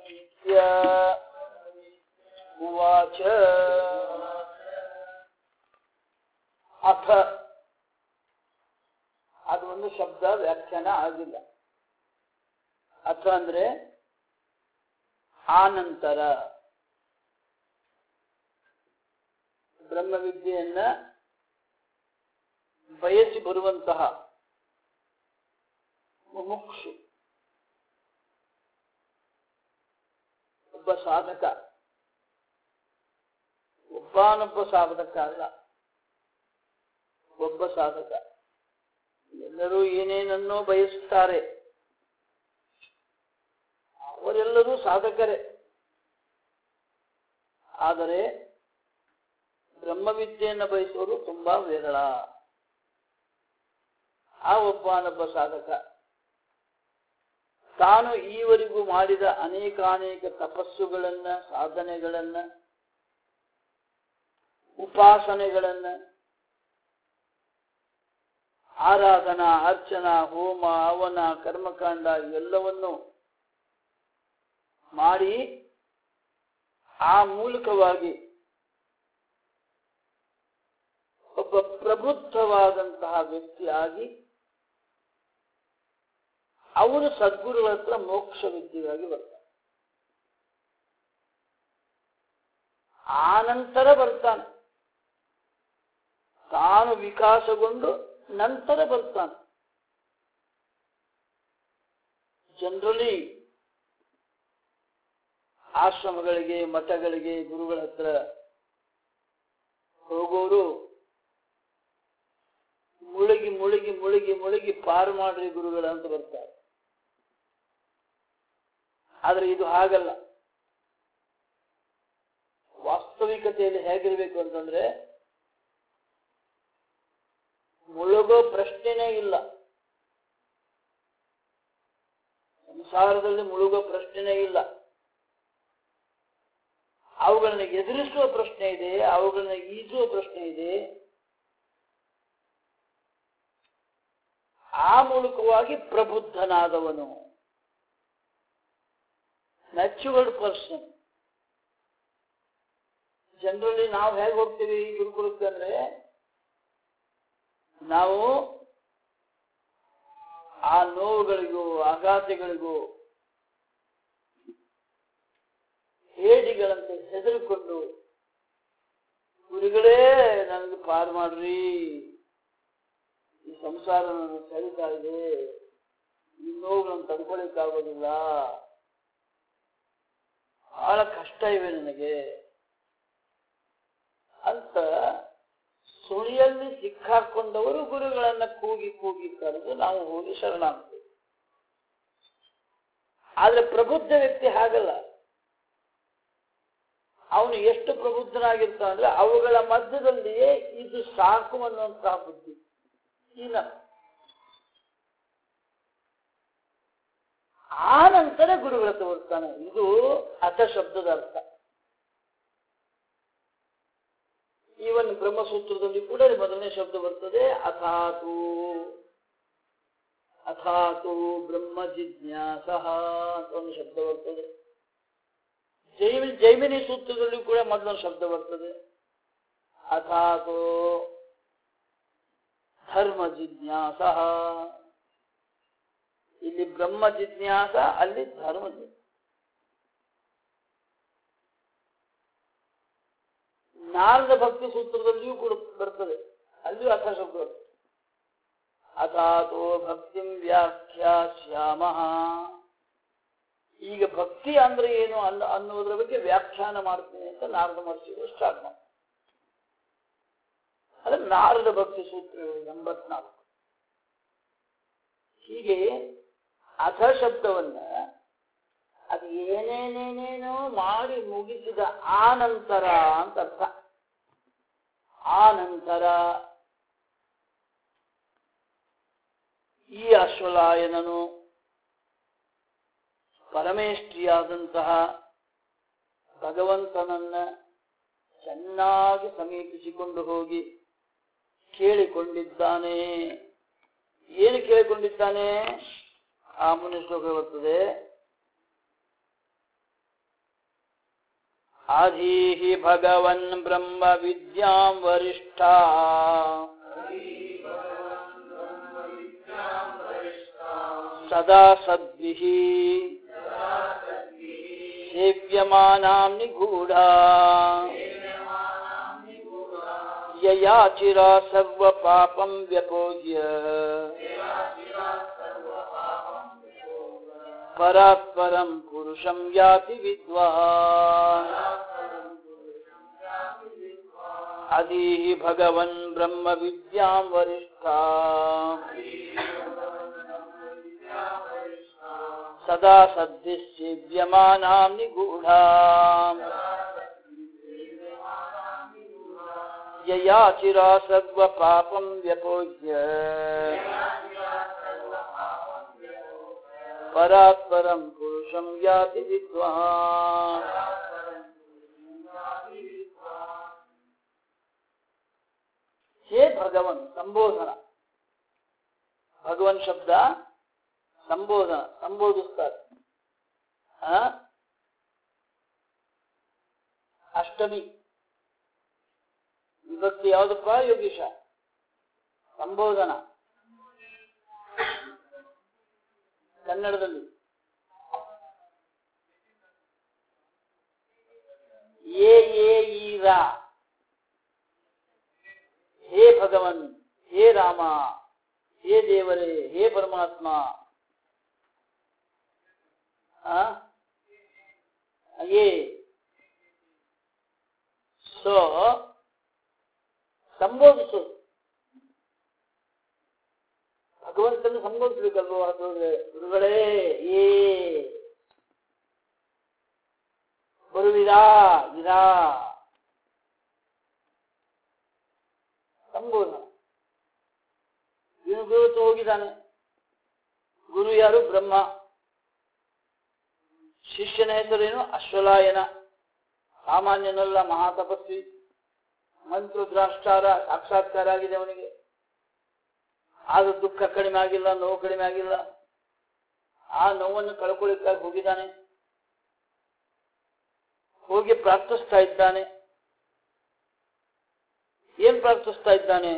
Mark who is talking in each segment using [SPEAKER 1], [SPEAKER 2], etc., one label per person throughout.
[SPEAKER 1] ಬ್ರಹ್ಮವಿದ್ಯ ಉವಾಚ ಅಥ ಅದು ಒಂದು ಶಬ್ದ ವ್ಯಾಖ್ಯಾನ ಆಗಿಲ್ಲ ಅಥ ಅಂದ್ರೆ ಆನಂತರ ಬ್ರಹ್ಮವಿದ್ಯೆಯನ್ನ ಬಯಸಿ ಬರುವಂತಹ ಮುಮುಕ್ಷು ಒಬ್ಬ ಸಾಧಕ ಒಬ್ಬನೊಬ್ಬ ಸಾಧಕ ಅಲ್ಲ ಒಬ್ಬ ಸಾಧಕ ಎಲ್ಲರೂ ಏನೇನನ್ನೋ ಬಯಸುತ್ತಾರೆ ಅವರೆಲ್ಲರೂ ಸಾಧಕರೇ ಆದರೆ ಬ್ರಹ್ಮವಿದ್ಯೆಯನ್ನು ಬಯಸುವರು ತುಂಬಾ ವಿರಳ ಆ ಒಬ್ಬನೊಬ್ಬ ಸಾಧಕ ತಾನು ಈವರೆಗೂ ಮಾಡಿದ ಅನೇಕಾನೇಕ ತಪಸ್ಸುಗಳನ್ನ ಸಾಧನೆಗಳನ್ನ ಉಪಾಸನೆಗಳನ್ನ ಆರಾಧನಾ ಅರ್ಚನಾ ಹೋಮ ಹವನ ಕರ್ಮಕಾಂಡ ಎಲ್ಲವನ್ನು ಮಾಡಿ ಆ ಮೂಲಕವಾಗಿ ಒಬ್ಬ ಪ್ರಬುದ್ಧವಾದಂತಹ ವ್ಯಕ್ತಿಯಾಗಿ ಅವರು ಸದ್ಗುರುಗಳ ಹತ್ರ ಮೋಕ್ಷ ವಿದ್ಯೆಯಾಗಿ ಬರ್ತಾರೆ ಆ ನಂತರ ಬರ್ತಾನೆ ತಾನು ವಿಕಾಸಗೊಂಡು ನಂತರ ಬರ್ತಾನೆ ಜನರಲಿ ಆಶ್ರಮಗಳಿಗೆ ಮಠಗಳಿಗೆ ಗುರುಗಳ ಹತ್ರ ಹೋಗೋರು ಮುಳುಗಿ ಮುಳುಗಿ ಮುಳುಗಿ ಮುಳುಗಿ ಪಾರು ಮಾಡ್ರಿ ಗುರುಗಳ ಅಂತ ಬರ್ತಾರೆ ಆದ್ರೆ ಇದು ಹಾಗಲ್ಲ ವಾಸ್ತವಿಕತೆಯಲ್ಲಿ ಹೇಗಿರ್ಬೇಕು ಅಂತಂದ್ರೆ ಮುಳುಗೋ ಪ್ರಶ್ನೆನೇ ಇಲ್ಲ ಸಂಸಾರದಲ್ಲಿ ಮುಳುಗೋ ಪ್ರಶ್ನೆನೇ ಇಲ್ಲ ಅವುಗಳನ್ನ ಎದುರಿಸುವ ಪ್ರಶ್ನೆ ಇದೆ ಅವುಗಳನ್ನ ಈಜುವ ಪ್ರಶ್ನೆ ಇದೆ ಆ ಮೂಲಕವಾಗಿ ಪ್ರಬುದ್ಧನಾದವನು ಮ್ಯಾಚ್ಯೂರ್ಡ್ ಪರ್ಸನ್ ಜನರಲಿ ನಾವು ಹೇಗೆ ಹೋಗ್ತೀವಿ ಗುರುಕುಲಕ್ಕೆ ಅಂದ್ರೆ ನಾವು ಆ ನೋವುಗಳಿಗೂ ಆಘಾತಗಳಿಗೂ ಹೇಡಿಗಳಂತೆ ಹೆದರಿಕೊಂಡು ಗುರುಗಳೇ ನನಗೆ ಪಾರು ಮಾಡ್ರಿ ಈ ಸಂಸಾರ ನನ್ನ ಸೆಳಿತಾ ಇದೆ ಈ ನೋವುಗಳನ್ನು ತಡ್ಕೊಳಿಕ್ಕಾಗೋದಿಲ್ಲ ಬಹಳ ಕಷ್ಟ ಇವೆ ನನಗೆ ಅಂತ ಸುಳಿಯಲ್ಲಿ ಸಿಕ್ಕಾಕೊಂಡವರು ಗುರುಗಳನ್ನ ಕೂಗಿ ಕೂಗಿ ಕರೆದು ನಾವು ಹೋಗಿ ಶರಣಾಗ್ತೇವೆ ಆದ್ರೆ ಪ್ರಬುದ್ಧ ವ್ಯಕ್ತಿ ಹಾಗಲ್ಲ ಅವನು ಎಷ್ಟು ಪ್ರಬುದ್ಧನಾಗಿರ್ತಾನೆ ಅಂದ್ರೆ ಅವುಗಳ ಮಧ್ಯದಲ್ಲಿಯೇ ಇದು ಸಾಕು ಅನ್ನುವಂತಹ ಬುದ್ಧಿ ಇನ್ನ ಆ ನಂತರ ಗುರುಗಳ ಬರ್ತಾನೆ ಇದು ಅಥ ಶಬ್ದದ ಅರ್ಥ ಈವನ್ ಬ್ರಹ್ಮಸೂತ್ರದಲ್ಲಿ ಕೂಡ ಮೊದಲನೇ ಶಬ್ದ ಬರ್ತದೆ ಅಥಾತು ಅಥಾತು ಬ್ರಹ್ಮ ಜಿಜ್ಞಾಸ ಅಂತ ಒಂದು ಶಬ್ದ ಬರ್ತದೆ ಜೈಮಿ ಜೈಮಿನಿ ಸೂತ್ರದಲ್ಲಿ ಕೂಡ ಮೊದಲೊಂದು ಶಬ್ದ ಬರ್ತದೆ ಅಥಾತು ಧರ್ಮ ಜಿಜ್ಞಾಸ ಇಲ್ಲಿ ಬ್ರಹ್ಮ ಜಿಜ್ಞಾಸ ಅಲ್ಲಿ ಧರ್ಮ ಜಿಜ್ಞಾಸ ನಾರದ ಭಕ್ತಿ ಸೂತ್ರದಲ್ಲಿಯೂ ಕೂಡ ಬರ್ತದೆ ಅಲ್ಲಿಯೂ ಅರ್ಥ ಶಬ್ದ ಬರ್ತದೆ ಅಥಾತೋ ಭಕ್ತಿಂ ವ್ಯಾಖ್ಯಾಸ್ಯಾಮ ಈಗ ಭಕ್ತಿ ಅಂದ್ರೆ ಏನು ಅನ್ನ ಅನ್ನೋದ್ರ ಬಗ್ಗೆ ವ್ಯಾಖ್ಯಾನ ಮಾಡ್ತೀನಿ ಅಂತ ನಾರದ ಮಹರ್ಷಿಗಳು ಸ್ಟಾರ್ಟ್ ಮಾಡ್ತಾರೆ ಅದ್ರ ನಾರದ ಭಕ್ತಿ ಸೂತ್ರಗಳು ಎಂಬತ್ನಾಲ್ಕು ಹೀಗೆ ಅಥ ಶಬ್ದವನ್ನ ಅದು ಏನೇನೇನೇನೋ ಮಾಡಿ ಮುಗಿಸಿದ ಆನಂತರ ಅಂತ ಅರ್ಥ ಆನಂತರ ಈ ಅಶ್ವಲಾಯನನು ಪರಮೇಷ್ಠಿಯಾದಂತಹ ಭಗವಂತನನ್ನ ಚೆನ್ನಾಗಿ ಸಮೀಪಿಸಿಕೊಂಡು ಹೋಗಿ ಕೇಳಿಕೊಂಡಿದ್ದಾನೆ ಏನು ಕೇಳಿಕೊಂಡಿದ್ದಾನೆ ಆ ಮುನಿ ಶ್ಲೋಕ ಬರ್ತದೆ आधीहि भगवन् ब्रह्म विद्यां वरिष्ठा सदा सद्भिः सेव्यमानां निगूढा यया चिरा सर्वपापं व्यपोह्य परात् परं पुरुषं याति विद्वान् अधीहि भगवन् ब्रह्म विद्यां वरिष्ठा सदा सद्भिः सेव्यमानां निगूढा यया चिरा सर्वपापं व्यपोह्य परात् परं पुरुषं याति विद्वान् हे भगवन् ಸಂಬೋಧನ ಭಗವನ್ ಶಬ್ದ ಸಂಬೋಧನ ಸಂಬೋಧಿಸ್ತಾರೆ ಆ? ಅಷ್ಟಮಿ ವಿಭಕ್ತಿ ಯಾವುದಪ್ಪ ಯೋಗೀಶ ಸಂಬೋಧನ ಕನ್ನಡದಲ್ಲಿ ಏ ಏ ಈರ ಹೇ ಭಗವನ್ ಹೇ ರಾಮ ಹೇ ದೇವರೇ ಹೇ ಪರಮಾತ್ಮ ಆ? ಏ ಸೊ ಸಂಬೋಧಿಸೋದು ಭಗವಂತನ ಸಂಬೋಧಿಸ್ಬೇಕಲ್ವ ಅದು ಗುರುಗಳೇ ಏ ಬರುವಿರಾ ಇರಾ ಸಂಬೋಧನ ಇವನು ಗುರು ಹೋಗಿದ್ದಾನೆ ಗುರು ಯಾರು ಬ್ರಹ್ಮ ಶಿಷ್ಯನ ಹೆಸರೇನು ಅಶ್ವಲಾಯನ ಸಾಮಾನ್ಯನಲ್ಲ ಮಹಾತಪಸ್ವಿ ಮಂತ್ರದ್ರಾಷ್ಟಾರ ಸಾಕ್ಷಾತ್ಕಾರ ಆಗಿದೆ ಅವನಿಗೆ ಆಗ ದುಃಖ ಕಡಿಮೆ ಆಗಿಲ್ಲ ನೋವು ಕಡಿಮೆ ಆಗಿಲ್ಲ ಆ ನೋವನ್ನು ಕಳ್ಕೊಳ್ಳಿಕ್ಕಾಗಿ ಹೋಗಿದ್ದಾನೆ ಹೋಗಿ ಪ್ರಾರ್ಥಿಸ್ತಾ ಇದ್ದಾನೆ ಏನ್ ಪ್ರಾರ್ಥಿಸ್ತಾ ಇದ್ದಾನೆ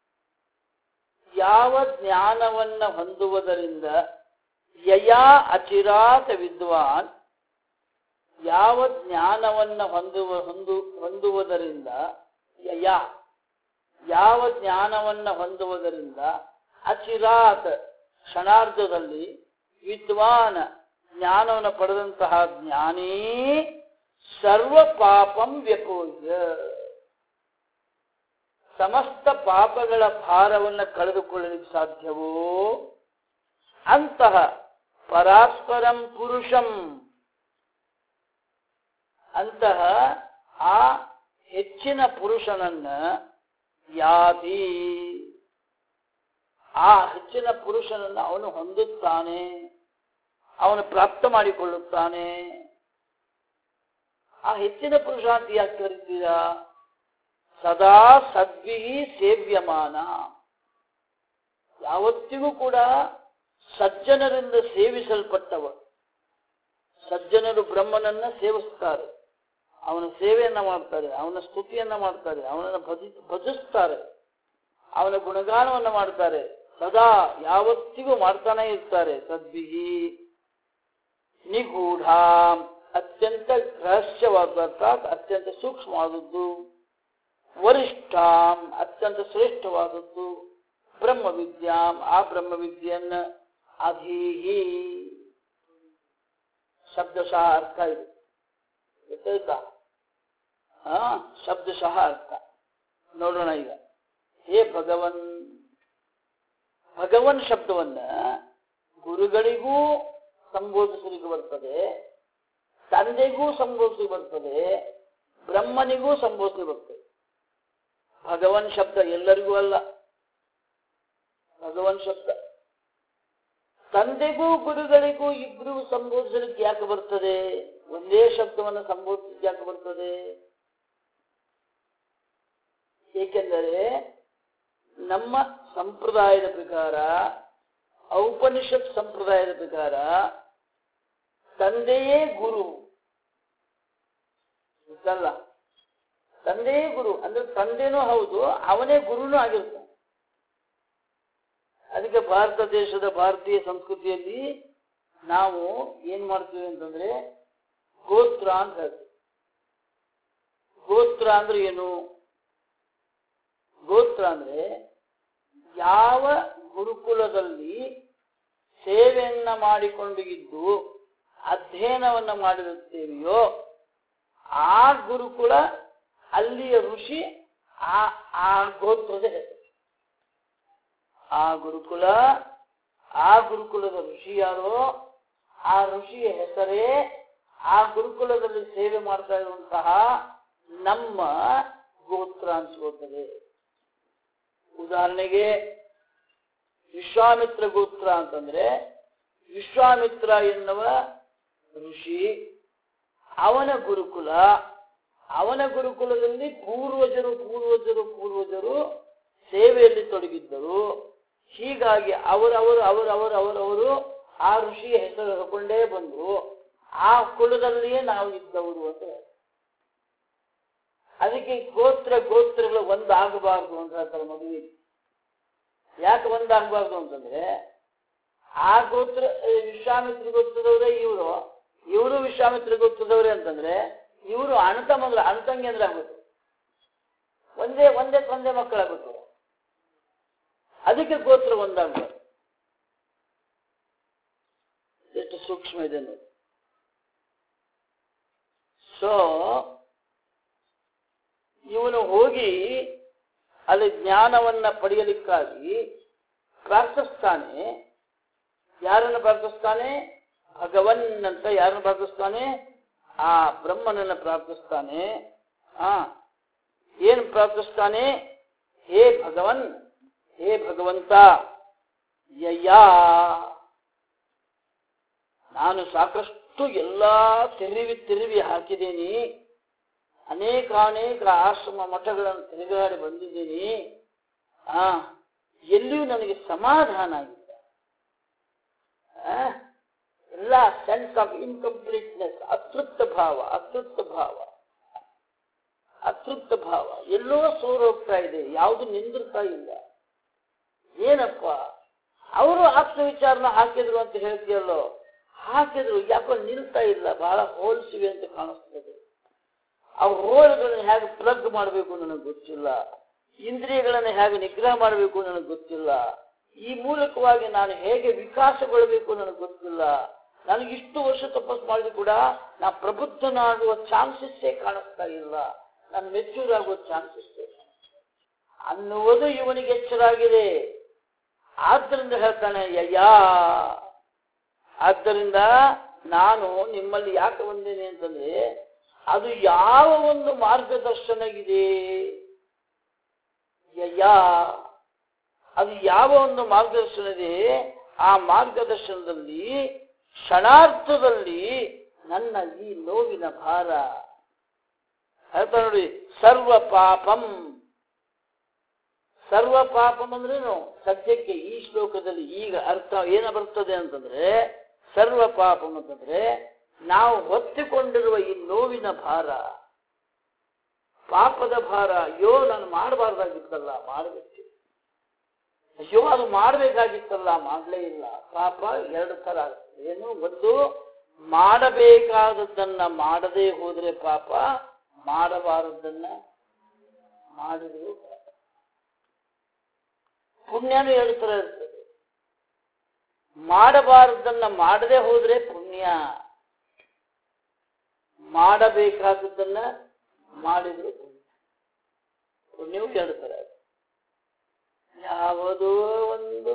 [SPEAKER 1] ಯಾವ ಜ್ಞಾನವನ್ನ ಹೊಂದುವುದರಿಂದ ಯಯಾ ಅಚಿರಾತ ವಿದ್ವಾನ್ ಯಾವ ಜ್ಞಾನವನ್ನ ಹೊಂದುವ ಹೊಂದು ಹೊಂದುವುದರಿಂದ ಯಯ ಯಾವ ಜ್ಞಾನವನ್ನ ಹೊಂದುವುದರಿಂದ ಅಚಿರಾತ್ ಕ್ಷಣಾರ್ಧದಲ್ಲಿ ವಿದ್ವಾನ್ ಜ್ಞಾನವನ್ನು ಪಡೆದಂತಹ ಜ್ಞಾನೇ ಸರ್ವ ಪಾಪಂ ವ್ಯಪೋಯ್ಯ ಸಮಸ್ತ ಪಾಪಗಳ ಭಾರವನ್ನು ಕಳೆದುಕೊಳ್ಳಲಿಕ್ಕೆ ಸಾಧ್ಯವೋ ಅಂತಹ ಪರಾಸ್ಪರಂ ಪುರುಷಂ ಅಂತಹ ಆ ಹೆಚ್ಚಿನ ಪುರುಷನನ್ನ ಯಾತಿ ಆ ಹೆಚ್ಚಿನ ಪುರುಷನನ್ನು ಅವನು ಹೊಂದುತ್ತಾನೆ ಅವನು ಪ್ರಾಪ್ತ ಮಾಡಿಕೊಳ್ಳುತ್ತಾನೆ ಆ ಹೆಚ್ಚಿನ ಪುರುಷ ಅಂತ ಯಾಕೆ ಕರೀತೀರಾ ಸದಾ ಸದ್ವಿ ಸೇವ್ಯಮಾನ ಯಾವತ್ತಿಗೂ ಕೂಡ ಸಜ್ಜನರಿಂದ ಸೇವಿಸಲ್ಪಟ್ಟವ ಸಜ್ಜನರು ಬ್ರಹ್ಮನನ್ನ ಸೇವಿಸ್ತಾರೆ ಅವನ ಸೇವೆಯನ್ನ ಮಾಡ್ತಾರೆ ಅವನ ಸ್ತುತಿಯನ್ನ ಮಾಡ್ತಾರೆ ಅವನನ್ನು ಭಜಿ ಭಜಿಸ್ತಾರೆ ಅವನ ಗುಣಗಾನವನ್ನ ಮಾಡ್ತಾರೆ ಸದಾ ಯಾವತ್ತಿಗೂ ಮಾಡ್ತಾನೆ ಇರ್ತಾರೆ ಸದ್ವಿಹಿ ನಿಗೂಢ ಅತ್ಯಂತ ರಹಸ್ಯವಾದ ಅರ್ಥಾತ್ ಅತ್ಯಂತ ಸೂಕ್ಷ್ಮವಾದದ್ದು ವರಿಷ್ಠಾಂ ಅತ್ಯಂತ ಶ್ರೇಷ್ಠವಾದದ್ದು ಬ್ರಹ್ಮವಿದ್ಯಾಂ ಆ ಬ್ರಹ್ಮವಿದ್ಯೆಯನ್ನ ಅಧೀಹಿ ಶಬ್ದಶಃ ಅರ್ಥ ಇದೆ ಗೊತ್ತಾಯ್ತಾ ಹಾ ಶಬ್ದಶಃ ಅರ್ಥ ನೋಡೋಣ ಈಗ ಹೇ ಭಗವನ್ ಭಗವನ್ ಶಬ್ದವನ್ನ ಗುರುಗಳಿಗೂ ಸಂಬೋಧಿಸಲಿಕ್ಕೆ ಬರ್ತದೆ ತಂದೆಗೂ ಸಂಬೋಧಿಸಲಿಕ್ಕೆ ಬರ್ತದೆ ಬ್ರಹ್ಮನಿಗೂ ಸಂಬೋಧಿಸಲಿಕ್ಕೆ ಬರ್ತದೆ ಭಗವನ್ ಶಬ್ದ ಎಲ್ಲರಿಗೂ ಅಲ್ಲ ಭಗವನ್ ಶಬ್ದ ತಂದೆಗೂ ಗುರುಗಳಿಗೂ ಇಬ್ರು ಸಂಬೋಧಿಸಲಿಕ್ಕೆ ಯಾಕೆ ಬರ್ತದೆ ಒಂದೇ ಶಬ್ದವನ್ನು ಸಂಬೋಧಿಸಲಿಕ್ಕೆ ಯಾಕೆ ಬರ್ತದೆ ಏಕೆಂದರೆ ನಮ್ಮ ಸಂಪ್ರದಾಯದ ಪ್ರಕಾರ ಔಪನಿಷತ್ ಸಂಪ್ರದಾಯದ ಪ್ರಕಾರ ತಂದೆಯೇ ಗುರು ಗೊತ್ತಲ್ಲ ತಂದೆಯೇ ಗುರು ಅಂದ್ರೆ ತಂದೆನೂ ಹೌದು ಅವನೇ ಗುರುನೂ ಆಗಿರ್ತಾನೆ ಅದಕ್ಕೆ ಭಾರತ ದೇಶದ ಭಾರತೀಯ ಸಂಸ್ಕೃತಿಯಲ್ಲಿ ನಾವು ಏನ್ ಮಾಡ್ತೀವಿ ಅಂತಂದ್ರೆ ಗೋತ್ರ ಅಂತ ಹೇಳ್ತೀವಿ ಗೋತ್ರ ಅಂದ್ರೆ ಏನು ಗೋತ್ರ ಅಂದ್ರೆ ಯಾವ ಗುರುಕುಲದಲ್ಲಿ ಸೇವೆಯನ್ನ ಮಾಡಿಕೊಂಡು ಇದ್ದು ಅಧ್ಯಯನವನ್ನ ಮಾಡಿರುತ್ತೇವೆಯೋ ಆ ಗುರುಕುಲ ಅಲ್ಲಿಯ ಋಷಿ ಆ ಆ ಗೋತ್ರದ ಹೆಸರು ಆ ಗುರುಕುಲ ಆ ಗುರುಕುಲದ ಋಷಿ ಯಾರೋ ಆ ಋಷಿಯ ಹೆಸರೇ ಆ ಗುರುಕುಲದಲ್ಲಿ ಸೇವೆ ಮಾಡ್ತಾ ಇರುವಂತಹ ನಮ್ಮ ಗೋತ್ರ ಅನ್ಸ್ಕೋತದೆ ಉದಾಹರಣೆಗೆ ವಿಶ್ವಾಮಿತ್ರ ಗೋತ್ರ ಅಂತಂದ್ರೆ ವಿಶ್ವಾಮಿತ್ರ ಎನ್ನುವ ಋಷಿ ಅವನ ಗುರುಕುಲ ಅವನ ಗುರುಕುಲದಲ್ಲಿ ಪೂರ್ವಜರು ಪೂರ್ವಜರು ಪೂರ್ವಜರು ಸೇವೆಯಲ್ಲಿ ತೊಡಗಿದ್ದರು ಹೀಗಾಗಿ ಅವರವರು ಅವರವರು ಅವರವರು ಆ ಋಷಿಯ ಹೆಸರು ಹೇಳ್ಕೊಂಡೇ ಬಂದು ಆ ಕುಲದಲ್ಲಿಯೇ ನಾವು ಇದ್ದವರು ಅಂತ ಹೇಳ್ತಾರೆ. ಅದಕ್ಕೆ ಗೋತ್ರ ಗೋತ್ರಗಳು ಒಂದಾಗಬಾರ್ದು ಅಂತ ಹೇಳ್ತಾರೆ ಮದುವೆ ಯಾಕೆ ಒಂದಾಗಬಾರ್ದು ಅಂತಂದ್ರೆ ಆ ಗೋತ್ರ ಆ, ವಿಶ್ವಾಮಿತ್ರ ಗೋತ್ರದವರೇ ಇವರು ಇವರು ವಿಶ್ವಾಮಿತ್ರ ಗೋತ್ರದವರೇ ಅಂತಂದ್ರೆ ಇವರು ಅಣ್ತಮ್ಮಂದ್ರ ಅಣ್ತಂಗಿ ಅಂದ್ರೆ ಆಗ್ಬೇಕು ಒಂದೇ ಒಂದೇ ತಂದೆ ಮಕ್ಕಳಾಗ್ಬೇಕು ಅದಕ್ಕೆ ಗೋತ್ರ ಒಂದಾಗ್ಬೇಕು ಎಷ್ಟು ಸೂಕ್ಷ್ಮ ಇದೆ ನೋಡಿ ಸೊ ಇವನು ಹೋಗಿ ಅಲ್ಲಿ ಜ್ಞಾನವನ್ನ ಪಡೆಯಲಿಕ್ಕಾಗಿ ಪ್ರಾರ್ಥಿಸ್ತಾನೆ ಯಾರನ್ನು ಪ್ರಾರ್ಥಿಸ್ತಾನೆ ಭಗವನ್ ಅಂತ ಯಾರನ್ನು ಪ್ರಾರ್ಥಿಸ್ತಾನೆ ಆ ಬ್ರಹ್ಮನನ್ನ ಪ್ರಾರ್ಥಿಸ್ತಾನೆ ಆ ಏನು ಪ್ರಾರ್ಥಿಸ್ತಾನೆ ಹೇ ಭಗವನ್ ಹೇ ಭಗವಂತ ಯಯ್ಯಾ ನಾನು ಸಾಕಷ್ಟು ಎಲ್ಲಾ ತಿರುವಿ ತಿರುವಿ ಹಾಕಿದ್ದೀನಿ ಅನೇಕ ಅನೇಕ ಆಶ್ರಮ ಮಠಗಳನ್ನು ತಿರುಗಾಡಿ ಬಂದಿದ್ದೀನಿ ಆ ಎಲ್ಲಿಯೂ ನನಗೆ ಸಮಾಧಾನ ಆಗಿಲ್ಲ ಆ, ಎಲ್ಲ ಸೆನ್ಸ್ ಆಫ್ ಇನ್ಕಂಪ್ಲೀಟ್ನೆಸ್ ಅತೃಪ್ತ ಭಾವ ಅತೃಪ್ತ ಭಾವ ಅತೃಪ್ತ ಭಾವ ಎಲ್ಲೋ ಸೋರ್ ಹೋಗ್ತಾ ಇದೆ ಯಾವುದು ನಿಂದಿರ್ತಾ ಇಲ್ಲ ಏನಪ್ಪ ಅವರು ಆತ್ಮ ವಿಚಾರನ ಹಾಕಿದ್ರು ಅಂತ ಹೇಳ್ತೀಯಲ್ಲೋ ಹಾಕಿದ್ರು ಯಾಕೋ ನಿಲ್ತಾ ಇಲ್ಲ ಬಹಳ ಹೋಲ್ಸಿವೆ ಅಂತ ಕಾಣಿಸ್ತದೆ ಆ ಹೋಲ್ಗಳನ್ನ ಹೇಗೆ ಪ್ಲಗ್ ಮಾಡಬೇಕು ನನಗೆ ಗೊತ್ತಿಲ್ಲ ಇಂದ್ರಿಯಗಳನ್ನು ಹೇಗೆ ನಿಗ್ರಹ ಮಾಡಬೇಕು ನನಗೆ ಗೊತ್ತಿಲ್ಲ ಈ ಮೂಲಕವಾಗಿ ನಾನು ಹೇಗೆ ವಿಕಾಸಗೊಳ್ಳಬೇಕು ನನಗೆ ಗೊತ್ತಿಲ್ಲ ನನಗೆ ಇಷ್ಟು ವರ್ಷ ತಪಸ್ ಮಾಡಿದ್ರು ಕೂಡ ನಾ ಪ್ರಬುದ್ಧನಾಗುವ ಚಾನ್ಸಸ್ಸೇ ಕಾಣಿಸ್ತಾ ಇಲ್ಲ ನಾನು ಮೆಚ್ಯೂರ್ ಆಗುವ ಚಾನ್ಸಸ್ ಅನ್ನುವುದು ಇವನಿಗೆ ಎಚ್ಚರಾಗಿದೆ ಆದ್ದರಿಂದ ಹೇಳ್ತಾನೆ ಯಯ್ಯಾ ಆದ್ದರಿಂದ ನಾನು ನಿಮ್ಮಲ್ಲಿ ಯಾಕೆ ಬಂದೇನೆ ಅಂತಂದ್ರೆ ಅದು ಯಾವ ಒಂದು ಮಾರ್ಗದರ್ಶನ ಇದೆ ಯಯ್ಯಾ ಅದು ಯಾವ ಒಂದು ಮಾರ್ಗದರ್ಶನ ಇದೆ ಆ ಮಾರ್ಗದರ್ಶನದಲ್ಲಿ ಕ್ಷಣಾರ್ಥದಲ್ಲಿ ನನ್ನ ಈ ನೋವಿನ ಭಾರ ಹೇಳ್ತಾ ನೋಡಿ ಸರ್ವ ಪಾಪಂ ಸರ್ವ ಪಾಪಂ ಅಂದ್ರೇನು ಸದ್ಯಕ್ಕೆ ಈ ಶ್ಲೋಕದಲ್ಲಿ ಈಗ ಅರ್ಥ ಏನ ಬರ್ತದೆ ಅಂತಂದ್ರೆ ಸರ್ವ ಪಾಪಂ ಅಂತಂದ್ರೆ ನಾವು ಹೊತ್ತಿಕೊಂಡಿರುವ ಈ ನೋವಿನ ಭಾರ ಪಾಪದ ಭಾರ ಅಯ್ಯೋ ನಾನು ಮಾಡಬಾರ್ದಾಗಿತ್ತಲ್ಲ ಮಾಡಬೇಕು ಅಯ್ಯೋ ಅದು ಮಾಡಬೇಕಾಗಿತ್ತಲ್ಲ ಮಾಡಲೇ ಇಲ್ಲ ಪಾಪ ಎರಡು ತರ ಆಗುತ್ತೆ. ಏನು ಒಂದು ಮಾಡಬೇಕಾದದ್ದನ್ನ ಮಾಡದೇ ಹೋದ್ರೆ ಪಾಪ ಮಾಡಬಾರದನ್ನ ಮಾಡಿದ್ರು ಪಾಪ ಪುಣ್ಯನೂ ಎರಡು ತರ ಇರ್ತದೆ ಮಾಡಬಾರದನ್ನ ಮಾಡದೆ ಹೋದ್ರೆ ಪುಣ್ಯ ಮಾಡಬೇಕಾದದ್ದನ್ನ ಮಾಡಿದ್ರು ಪುಣ್ಯ ಪುಣ್ಯವು ಎರಡು ತರ ಇದೆ. ಯಾವುದೋ ಒಂದು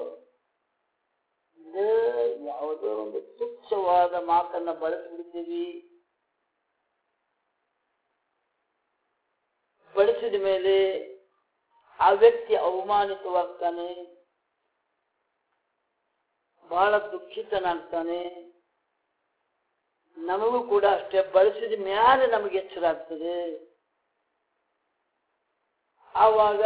[SPEAKER 1] ಇದು ಯಾವುದೋ ಒಂದು ತುಚ್ಛವಾದ ಮಾತನ್ನ ಬಳಸಿಬಿಡ್ತೀವಿ ಬಳಸಿದ ಮೇಲೆ ಆ ವ್ಯಕ್ತಿ ಅವಮಾನಿತವಾಗ್ತಾನೆ ಬಹಳ ದುಃಖಿತನಾಗ್ತಾನೆ ನಮಗೂ ಕೂಡ ಅಷ್ಟೇ ಬಳಸಿದ ಮೇಲೆ ನಮಗೆ ಎಚ್ಚರ ಆಗ್ತದೆ ಆವಾಗ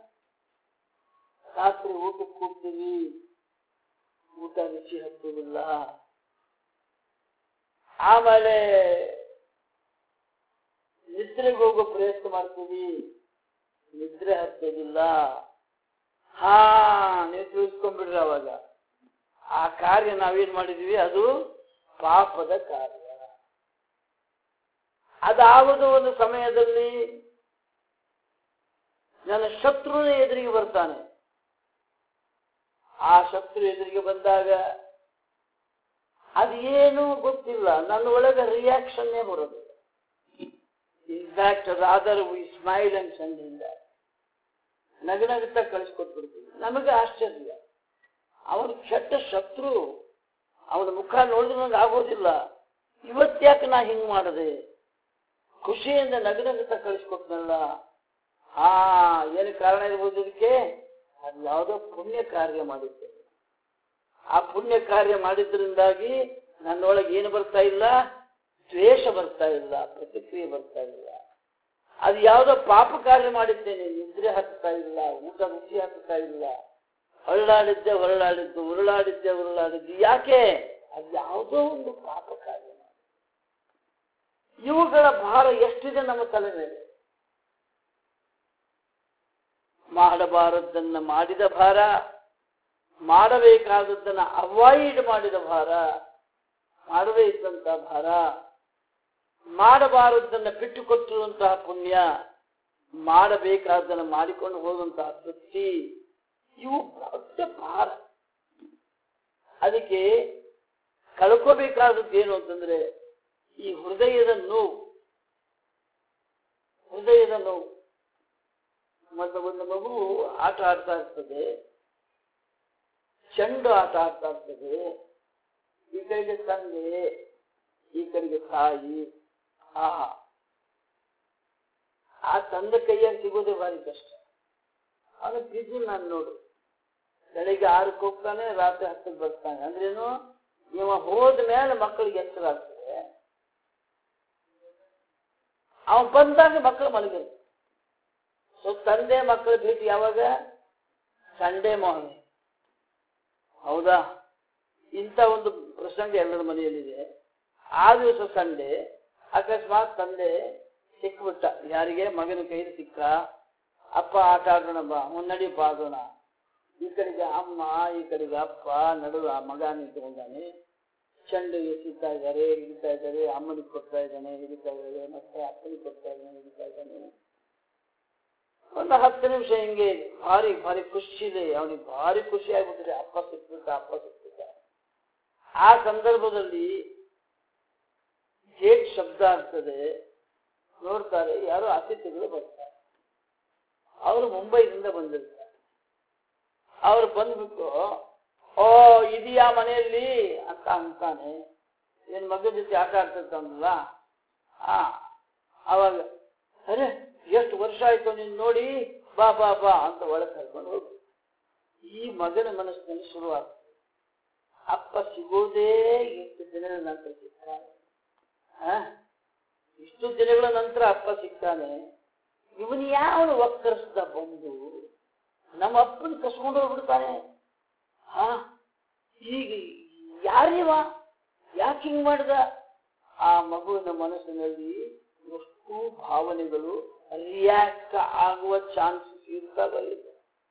[SPEAKER 1] ರಾತ್ರಿ ಊಟಕ್ಕೆ ಕೂಗ್ತೀವಿ ಊಟ ರುಚಿ ಹತ್ತುವುದಿಲ್ಲ ಆಮೇಲೆ ನಿದ್ರೆಗೆ ಹೋಗೋ ಪ್ರಯತ್ನ ಮಾಡ್ತೀವಿ ನಿದ್ರೆ ಹತ್ತೋದಿಲ್ಲ ಹಾ ನೀವು ತಿಳಿಸ್ಕೊಂಡ್ಬಿಡ್ರಿ ಅವಾಗ ಆ ಕಾರ್ಯ ನಾವೇನ್ ಮಾಡಿದೀವಿ ಅದು ಪಾಪದ ಕಾರ್ಯ ಅದಾವುದು ಒಂದು ಸಮಯದಲ್ಲಿ ನನ್ನ ಶತ್ರುನ ಎದುರಿಗೆ ಬರ್ತಾನೆ ಆ ಶತ್ರು ಎದುರಿಗೆ ಬಂದಾಗ ಅದೇನು ಗೊತ್ತಿಲ್ಲ ನನ್ನ ಒಳಗೆ ರಿಯಾಕ್ಷನ್ನೇ ಬರೋದು in fact rather we smile and ಚಂದಿಂದ ನಗನಗುತ್ತಾ ಕಳಿಸ್ಕೊಟ್ಬಿಡ್ತೀವಿ ನಮಗೆ ಆಶ್ಚರ್ಯ ಅವನು ಕೆಟ್ಟ ಶತ್ರು ಅವನ ಮುಖ ನೋಡಿದ್ರೆ ನಂಗೆ ಆಗೋದಿಲ್ಲ ಇವತ್ತ್ಯಾಕೆ ನಾ ಹಿಂಗ್ ಮಾಡದೆ ಖುಷಿಯಿಂದ ನಗನಗುತ್ತಾ ಕಳಿಸ್ಕೊಟ್ನಲ್ಲ ಹಾ ಏನು ಕಾರಣ ಇರ್ಬೋದು ಇದಕ್ಕೆ ಅದು ಯಾವುದೋ ಪುಣ್ಯ ಕಾರ್ಯ ಮಾಡಿದ್ದೇನೆ ಆ ಪುಣ್ಯ ಕಾರ್ಯ ಮಾಡಿದ್ರಿಂದಾಗಿ ನನ್ನೊಳಗೆ ಏನು ಬರ್ತಾ ಇಲ್ಲ ದ್ವೇಷ ಬರ್ತಾ ಇಲ್ಲ ಪ್ರತಿಕ್ರಿಯೆ ಬರ್ತಾ ಇಲ್ಲ ಅದು ಯಾವುದೋ ಪಾಪ ಕಾರ್ಯ ಮಾಡಿದ್ದೇನೆ ನಿದ್ರೆ ಹತ್ತಾ ಇಲ್ಲ ಊಟ ರುಚಿ ಹತ್ತಾ ಇಲ್ಲ ಹೊರಳಾಡಿದ್ದೆ ಹೊರಳಾಡಿದ್ದು ಉರುಳಾಡಿದ್ದೆ ಉರುಳಾಡಿದ್ದು ಯಾಕೆ ಅದು ಯಾವುದೋ ಒಂದು ಪಾಪ ಕಾರ್ಯ ಮಾಡಿ ಇವುಗಳ ಭಾರ ಎಷ್ಟಿದೆ ನಮ್ಮ ತಲೆ ಮೇಲೆ ಮಾಡಬಾರದನ್ನ ಮಾಡಿದ ಭಾರ ಮಾಡಬೇಕಾದದ್ದನ್ನ ಅವಾಯ್ಡ್ ಮಾಡಿದ ಭಾರ ಮಾಡದೇ ಇದ್ದಂತಹ ಭಾರ ಮಾಡಬಾರದನ್ನ ಬಿಟ್ಟುಕೊಟ್ಟಿರುವಂತಹ ಪುಣ್ಯ ಮಾಡಬೇಕಾದನ್ನ ಮಾಡಿಕೊಂಡು ಹೋದಂತಹ ತೃಪ್ತಿ ಇವು ದೊಡ್ಡ ಭಾರ ಅದಕ್ಕೆ ಕಳ್ಕೋಬೇಕಾದದ್ದು ಏನು ಅಂತಂದ್ರೆ ಈ ಹೃದಯದ ನೋವು ಹೃದಯದ ನೋವು ಮತ್ತು ಒಂದು ಮಗು ಆಟ ಆಡ್ತಾ ಇರ್ತದೆ ಚೆಂಡು ಆಟ ಆಡ್ತಾ ಇರ್ತದೆ ಈ ಕಡೆಗೆ ತಂದೆ ಈ ಕಡೆಗೆ ತಾಯಿ ಆಹಾ ಆ ತಂದೆ ಕೈಯಾಗಿ ಸಿಗೋದೇ ಭಾರಿ ಕಷ್ಟ ಅವನು ಬಿಸಿ ನಾನು ನೋಡು ಬೆಳಿಗ್ಗೆ ಆರಕ್ಕೆ ಹೋಗ್ತಾನೆ ರಾತ್ರಿ ಹತ್ತಕ್ಕೆ ಬರ್ತಾನೆ ಅಂದ್ರೇನು ಇವ ಹೋದ ಮೇಲೆ ಮಕ್ಕಳಿಗೆ ಎಚ್ಚರ ಆಗ್ತದೆ ಅವನ್ ಬಂದಾಗ ಮಕ್ಕಳು ಮಲಗಿರು ಸೊ ತಂದೆ ಮಕ್ಕಳ ಭೇಟಿ ಯಾವಾಗ ಸಂಡೇ ಮಾರ್ನಿಂಗ್ ಹೌದಾ ಇಂಥ ಒಂದು ಪ್ರಸಂಗ ಎಲ್ಲರ ಮನೆಯಲ್ಲಿದೆ ಆ ದಿವಸ ಸಂಡೆ ಅಕಸ್ಮಾತ್ ತಂದೆ ಸಿಕ್ಬಿಟ್ಟ ಯಾರಿಗೆ ಮಗನ ಕೈಲಿ ಸಿಕ್ಕ ಅಪ್ಪ ಆಟ ಆಡೋಣ ಬಾ ಮುನ್ನಡಿಯಪ್ಪ ಆಡೋಣ ಈ ಕಡೆಗೆ ಅಮ್ಮ ಈ ಕಡೆಗೆ ಅಪ್ಪ ನಡುವೆ ಆ ಮಗ ನಿಂತ್ಕೊಂಡಾನೆ ಚೆಂಡು ಎಸಿತಾ ಇದ್ದಾರೆ ಹಿಡಿತಾ ಇದ್ದಾರೆ ಅಮ್ಮನಿಗೆ ಕೊಡ್ತಾ ಇದ್ದಾನೆ ಹಿಡಿತಾ ಇದ್ದಾರೆ ಮತ್ತೆ ಅಪ್ಪನಿಗೆ ಕೊಡ್ತಾ ಇದ್ದಾನೆ ಹಿಡಿತಾ ಇದ್ದಾನೆ ಒಂದು ಹತ್ತು ನಿಮಿಷ ಹಿಂಗೆ ಭಾರಿ ಭಾರಿ ಖುಷಿ ಇದೆ ಅವನಿಗೆ ಭಾರಿ ಖುಷಿ ಆಗ್ಬಿಟ್ಟಿದೆ ಅಪ್ಪ ಸಿಕ್ಬಿಟ್ಟ ಅಪ್ಪ ಸಿಕ್ಬಿಟ್ಟ ಆ ಸಂದರ್ಭದಲ್ಲಿ ಗೇಟ್ ಶಬ್ದ ಆಗ್ತದೆ ನೋಡ್ತಾರೆ ಯಾರೋ ಅತಿಥಿಗಳು ಬರ್ತಾರೆ ಅವರು ಮುಂಬೈದಿಂದ ಬಂದಿರ್ತಾರೆ ಅವ್ರು ಬಂದ್ಬಿಟ್ಟು ಓ ಇದೆಯಾ ಮನೆಯಲ್ಲಿ ಅಂತ ಅಂತಾನೆ ನಿನ್ ಮಗನ ಜೊತೆ ಆಟ ಆಡ್ತಿರ್ತಾನಲ್ಲ ಆ ಅವಾಗ ಅರೆ ಎಷ್ಟು ವರ್ಷ ಆಯ್ತು ನೀನ್ ನೋಡಿ ಬಾ ಬಾ ಬಾ ಅಂತ ಒಳಗೆ ಕರ್ಕೊಂಡು ಹೋಗು ಈ ಮಗನ ಮನಸ್ಸಿನಲ್ಲಿ ಶುರುವಾಗ್ತದೆ ಅಪ್ಪ ಸಿಗೋದೇ ಎಷ್ಟು ದಿನಗಳ ನಂತರ ಸಿಗ್ತಾನೆ ಆ? ಇಷ್ಟು ದಿನಗಳ ನಂತರ ಅಪ್ಪ ಸಿಗ್ತಾನೆ ಇವನ್ ಯಾವನು ಒಕ್ಕರಿಸ್ದ ಬಂದು ನಮ್ಮ ಅಪ್ಪನ ಕಸ್ಕೊಂಡು ಹೋಗ್ಬಿಡ್ತಾನೆ ಹಾ ಈಗ ಯಾರಿವ ಯಾಕೆ ಹಿಂಗ್ ಮಾಡ್ದ ಆ ಮಗುವಿನ ಮನಸ್ಸಿನಲ್ಲಿ ಎಷ್ಟು ಭಾವನೆಗಳು ರಿಯಾಕ್ಟ್ ಆಗುವ ಚಾನ್ಸಸ್ ಇರ್ತಾವ ಇದೆ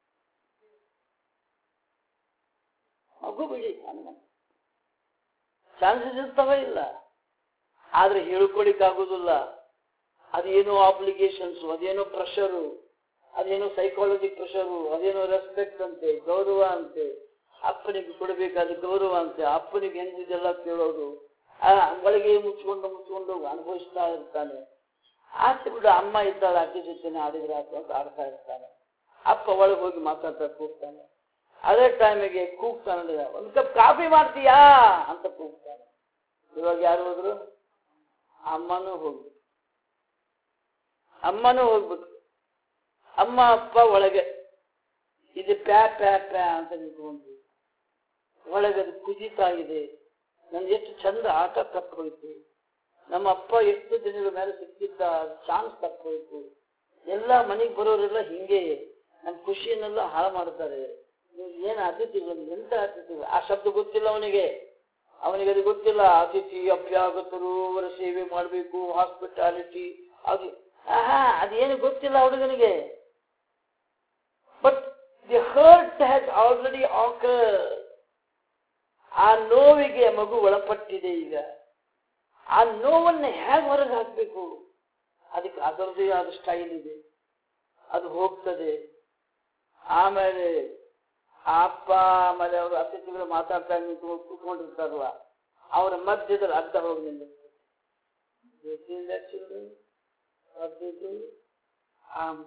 [SPEAKER 1] ಮಗು ಬಿಡಿ ಅನ್ನ ಚಾನ್ಸಸ್ ಇರ್ತಾವ ಇಲ್ಲ ಆದ್ರೆ ಹೇಳ್ಕೊಳಿಕ್ಕಾಗೋದಿಲ್ಲ ಅದೇನೋ ಆಬ್ಲಿಗೇಷನ್ಸ್ ಅದೇನೋ ಪ್ರೆಷರು ಅದೇನೋ ಸೈಕಾಲಜಿ ಪ್ರೆಷರು ಅದೇನೋ ರೆಸ್ಪೆಕ್ಟ್ ಅಂತೆ ಗೌರವ ಅಂತೆ ಅಪ್ಪನಿಗೆ ಕೊಡಬೇಕಾದ ಗೌರವ ಅಂತೆ ಅಪ್ಪನಿಗೆ ಎಂದಿದೆಲ್ಲ ಕೇಳೋದು ಆ ಒಳಗೆ ಮುಚ್ಕೊಂಡು ಮುಚ್ಕೊಂಡು ಅನುಭವಿಸ್ತಾ ಇರ್ತಾನೆ ಆಚೆ ಬಿಡು ಅಮ್ಮ ಇದ್ದಾಳೆ ಅಕ್ಕಿ ಜೊತೆನೆ ಆಡಿದ್ರೆ ಆಯ್ತು ಅಂತ ಆಡ್ತಾ ಇರ್ತಾನೆ ಅಪ್ಪ ಒಳಗೆ ಹೋಗಿ ಮಾತಾಡ್ತಾ ಕೂಗ್ತಾನೆ ಅದೇ ಟೈಮಿಗೆ ಕೂಗ್ತಾನೆ ಒಂದು ಕಪ್ ಕಾಫಿ ಮಾಡ್ತೀಯಾ ಅಂತ ಕೂಗ್ತಾನೆ ಇವಾಗ ಯಾರು ಹೋದ್ರು ಅಮ್ಮನೂ ಹೋಗ್ಬಿಟ್ಟು ಅಮ್ಮನೂ ಹೋಗ್ಬಿಟ್ಟು ಅಮ್ಮ ಅಪ್ಪ ಒಳಗೆ ಇದು ಪ್ಯಾ ಪ್ಯಾ ಪ್ಯಾ ಅಂತ ನಿಂತ್ಕೊಂಡು ಒಳಗೆ ಅದು ಕುದೀತಾ ಇದೆ ನನ್ಗೆ ಎಷ್ಟು ಚಂದ ಆಟ ತಪ್ಪೋಯ್ತು ನಮ್ಮ ಅಪ್ಪ ಎಷ್ಟು ದಿನಗಳ ಮೇಲೆ ಸಿಕ್ಕಿದ್ದ ಚಾನ್ಸ್ ತಪ್ಪೋಯ್ತು ಎಲ್ಲ ಮನೆಗೆ ಬರೋರೆಲ್ಲ ಹಿಂಗೆ ನಮ್ಮ ಖುಷಿಯನ್ನೆಲ್ಲ ಹಾಳು ಮಾಡ್ತಾರೆ ನೀವು ಏನು ಅತಿಥಿಗಳು ಎಂತ ಅತಿಥಿಗಳು ಆ ಶಬ್ದ ಗೊತ್ತಿಲ್ಲ ಅವನಿಗೆ ಅವನಿಗೆ ಅದು ಗೊತ್ತಿಲ್ಲ ಅತಿಥಿ ಅಭ್ಯಾಗತರು ಅವರ ಸೇವೆ ಮಾಡಬೇಕು ಹಾಸ್ಪಿಟಾಲಿಟಿ ಅದು ಆಹಾ ಅದೇನು ಗೊತ್ತಿಲ್ಲ ಹುಡುಗನಿಗೆ but the hurt has already occur ಆ ನೋವಿಗೆ ಮಗು ಒಳಪಟ್ಟಿದೆ ಈಗ ಆ ನೋವನ್ನು ಹೇಗೆ ಹೊರಗೆ ಹಾಕಬೇಕು ಅದಕ್ಕೆ ಅದರದೇ ಆದ ಸ್ಟೈಲ್ ಇದೆ ಅದು ಹೋಗ್ತದೆ ಆಮೇಲೆ ಆ ಅಪ್ಪ ಆಮೇಲೆ ಅವರು ಅತಿಥಿಗಳು ಮಾತಾಡ್ತಾ ನಿಂತು ಕೂತ್ಕೊಂಡಿರ್ತಾರಲ್ಲ ಅವರ ಮಧ್ಯದಲ್ಲಿ ಅಡ್ಡ ಹೋಗಿ ನಿಲ್ಲುತ್ತದೆ You seen that children? What they do? Um,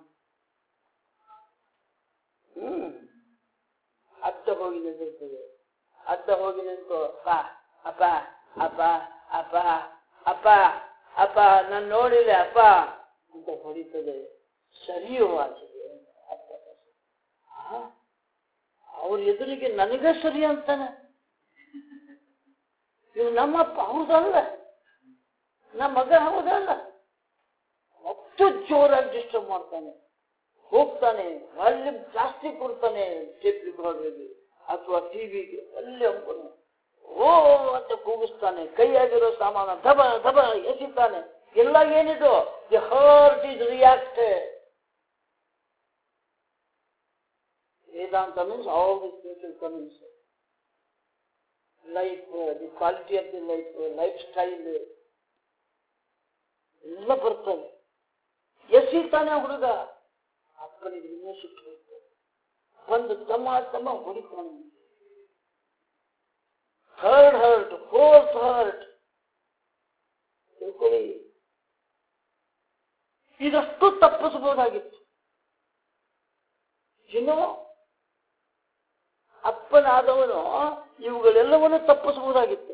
[SPEAKER 1] ಹ್ಮ್ ಅಡ್ಡ ಹೋಗಿ ನಿಂತಿರ್ತದೆ ಅಡ್ಡ ಹೋಗಿ ನಿಂತು ಅಪ್ಪ ಅಪ್ಪ ಅಪ್ಪ ಅಪ್ಪ ಅಪ್ಪ ಅಪ್ಪ ನಾನು ನೋಡಿಲ್ಲ ಅಪ್ಪ ಅಂತ ಹೊಡಿತದೆ ಸರಿಯುವಾಗಿದೆ ಅವ್ರ ಎದುರಿಗೆ ನನಗೆ ಸರಿ ಅಂತಾನೆ ಇವ್ ನಮ್ಮಪ್ಪ ಹೌದಲ್ಲ ನಮ್ಮ ಮಗ ಹೌದಲ್ಲ ಅಷ್ಟು ಜೋರಾಗಿ ಡಿಸ್ಟರ್ಬ್ ಮಾಡ್ತಾನೆ ಹೋಗ್ತಾನೆ ಅಲ್ಲಿ ಜಾಸ್ತಿ ಕೊಡ್ತಾನೆ ಟೇಪ್ ರೆಕಾರ್ಡರ್ಗೆ ಅಥವಾ ಟಿವಿಗೆ ಅಲ್ಲಿ ಅಂತಾನೆ ಓ ಅಂತ ಕೂಗಿಸ್ತಾನೆ ಕೈಯಾಗಿರೋ ಸಾಮಾನ ದಬ ದಬ ಎಸಿತಾನೆ ಎಲ್ಲ ಏನಿದು the hurt is reacted Vedanta means all the spiritual comings. Life, uh, the quality of the life, uh, lifestyle, ಎಲ್ಲ ಬರ್ತವೆ ಎಸಿತಾನೆ ಹುಡುಗ ಅಪ್ಪನಿಗೆ ಇನ್ನೂ ಸಿಟ್ಟು ಬರ್ತದೆ. ಒಂದು ತಮ್ಮ ತಮ್ಮ ಹೊಡಿತಾನೆ ಥರ್ಡ್ ಹರ್ಟ್ ಫೋರ್ತ್ ಹರ್ಟ್ ತಿಳ್ಕೊಳ್ಳಿ ಇದಷ್ಟು ತಪ್ಪಿಸಬಹುದಾಗಿತ್ತು ಇನ್ನು ಅಪ್ಪನಾದವನು ಇವುಗಳೆಲ್ಲವನ್ನು ತಪ್ಪಿಸಬಹುದಾಗಿತ್ತು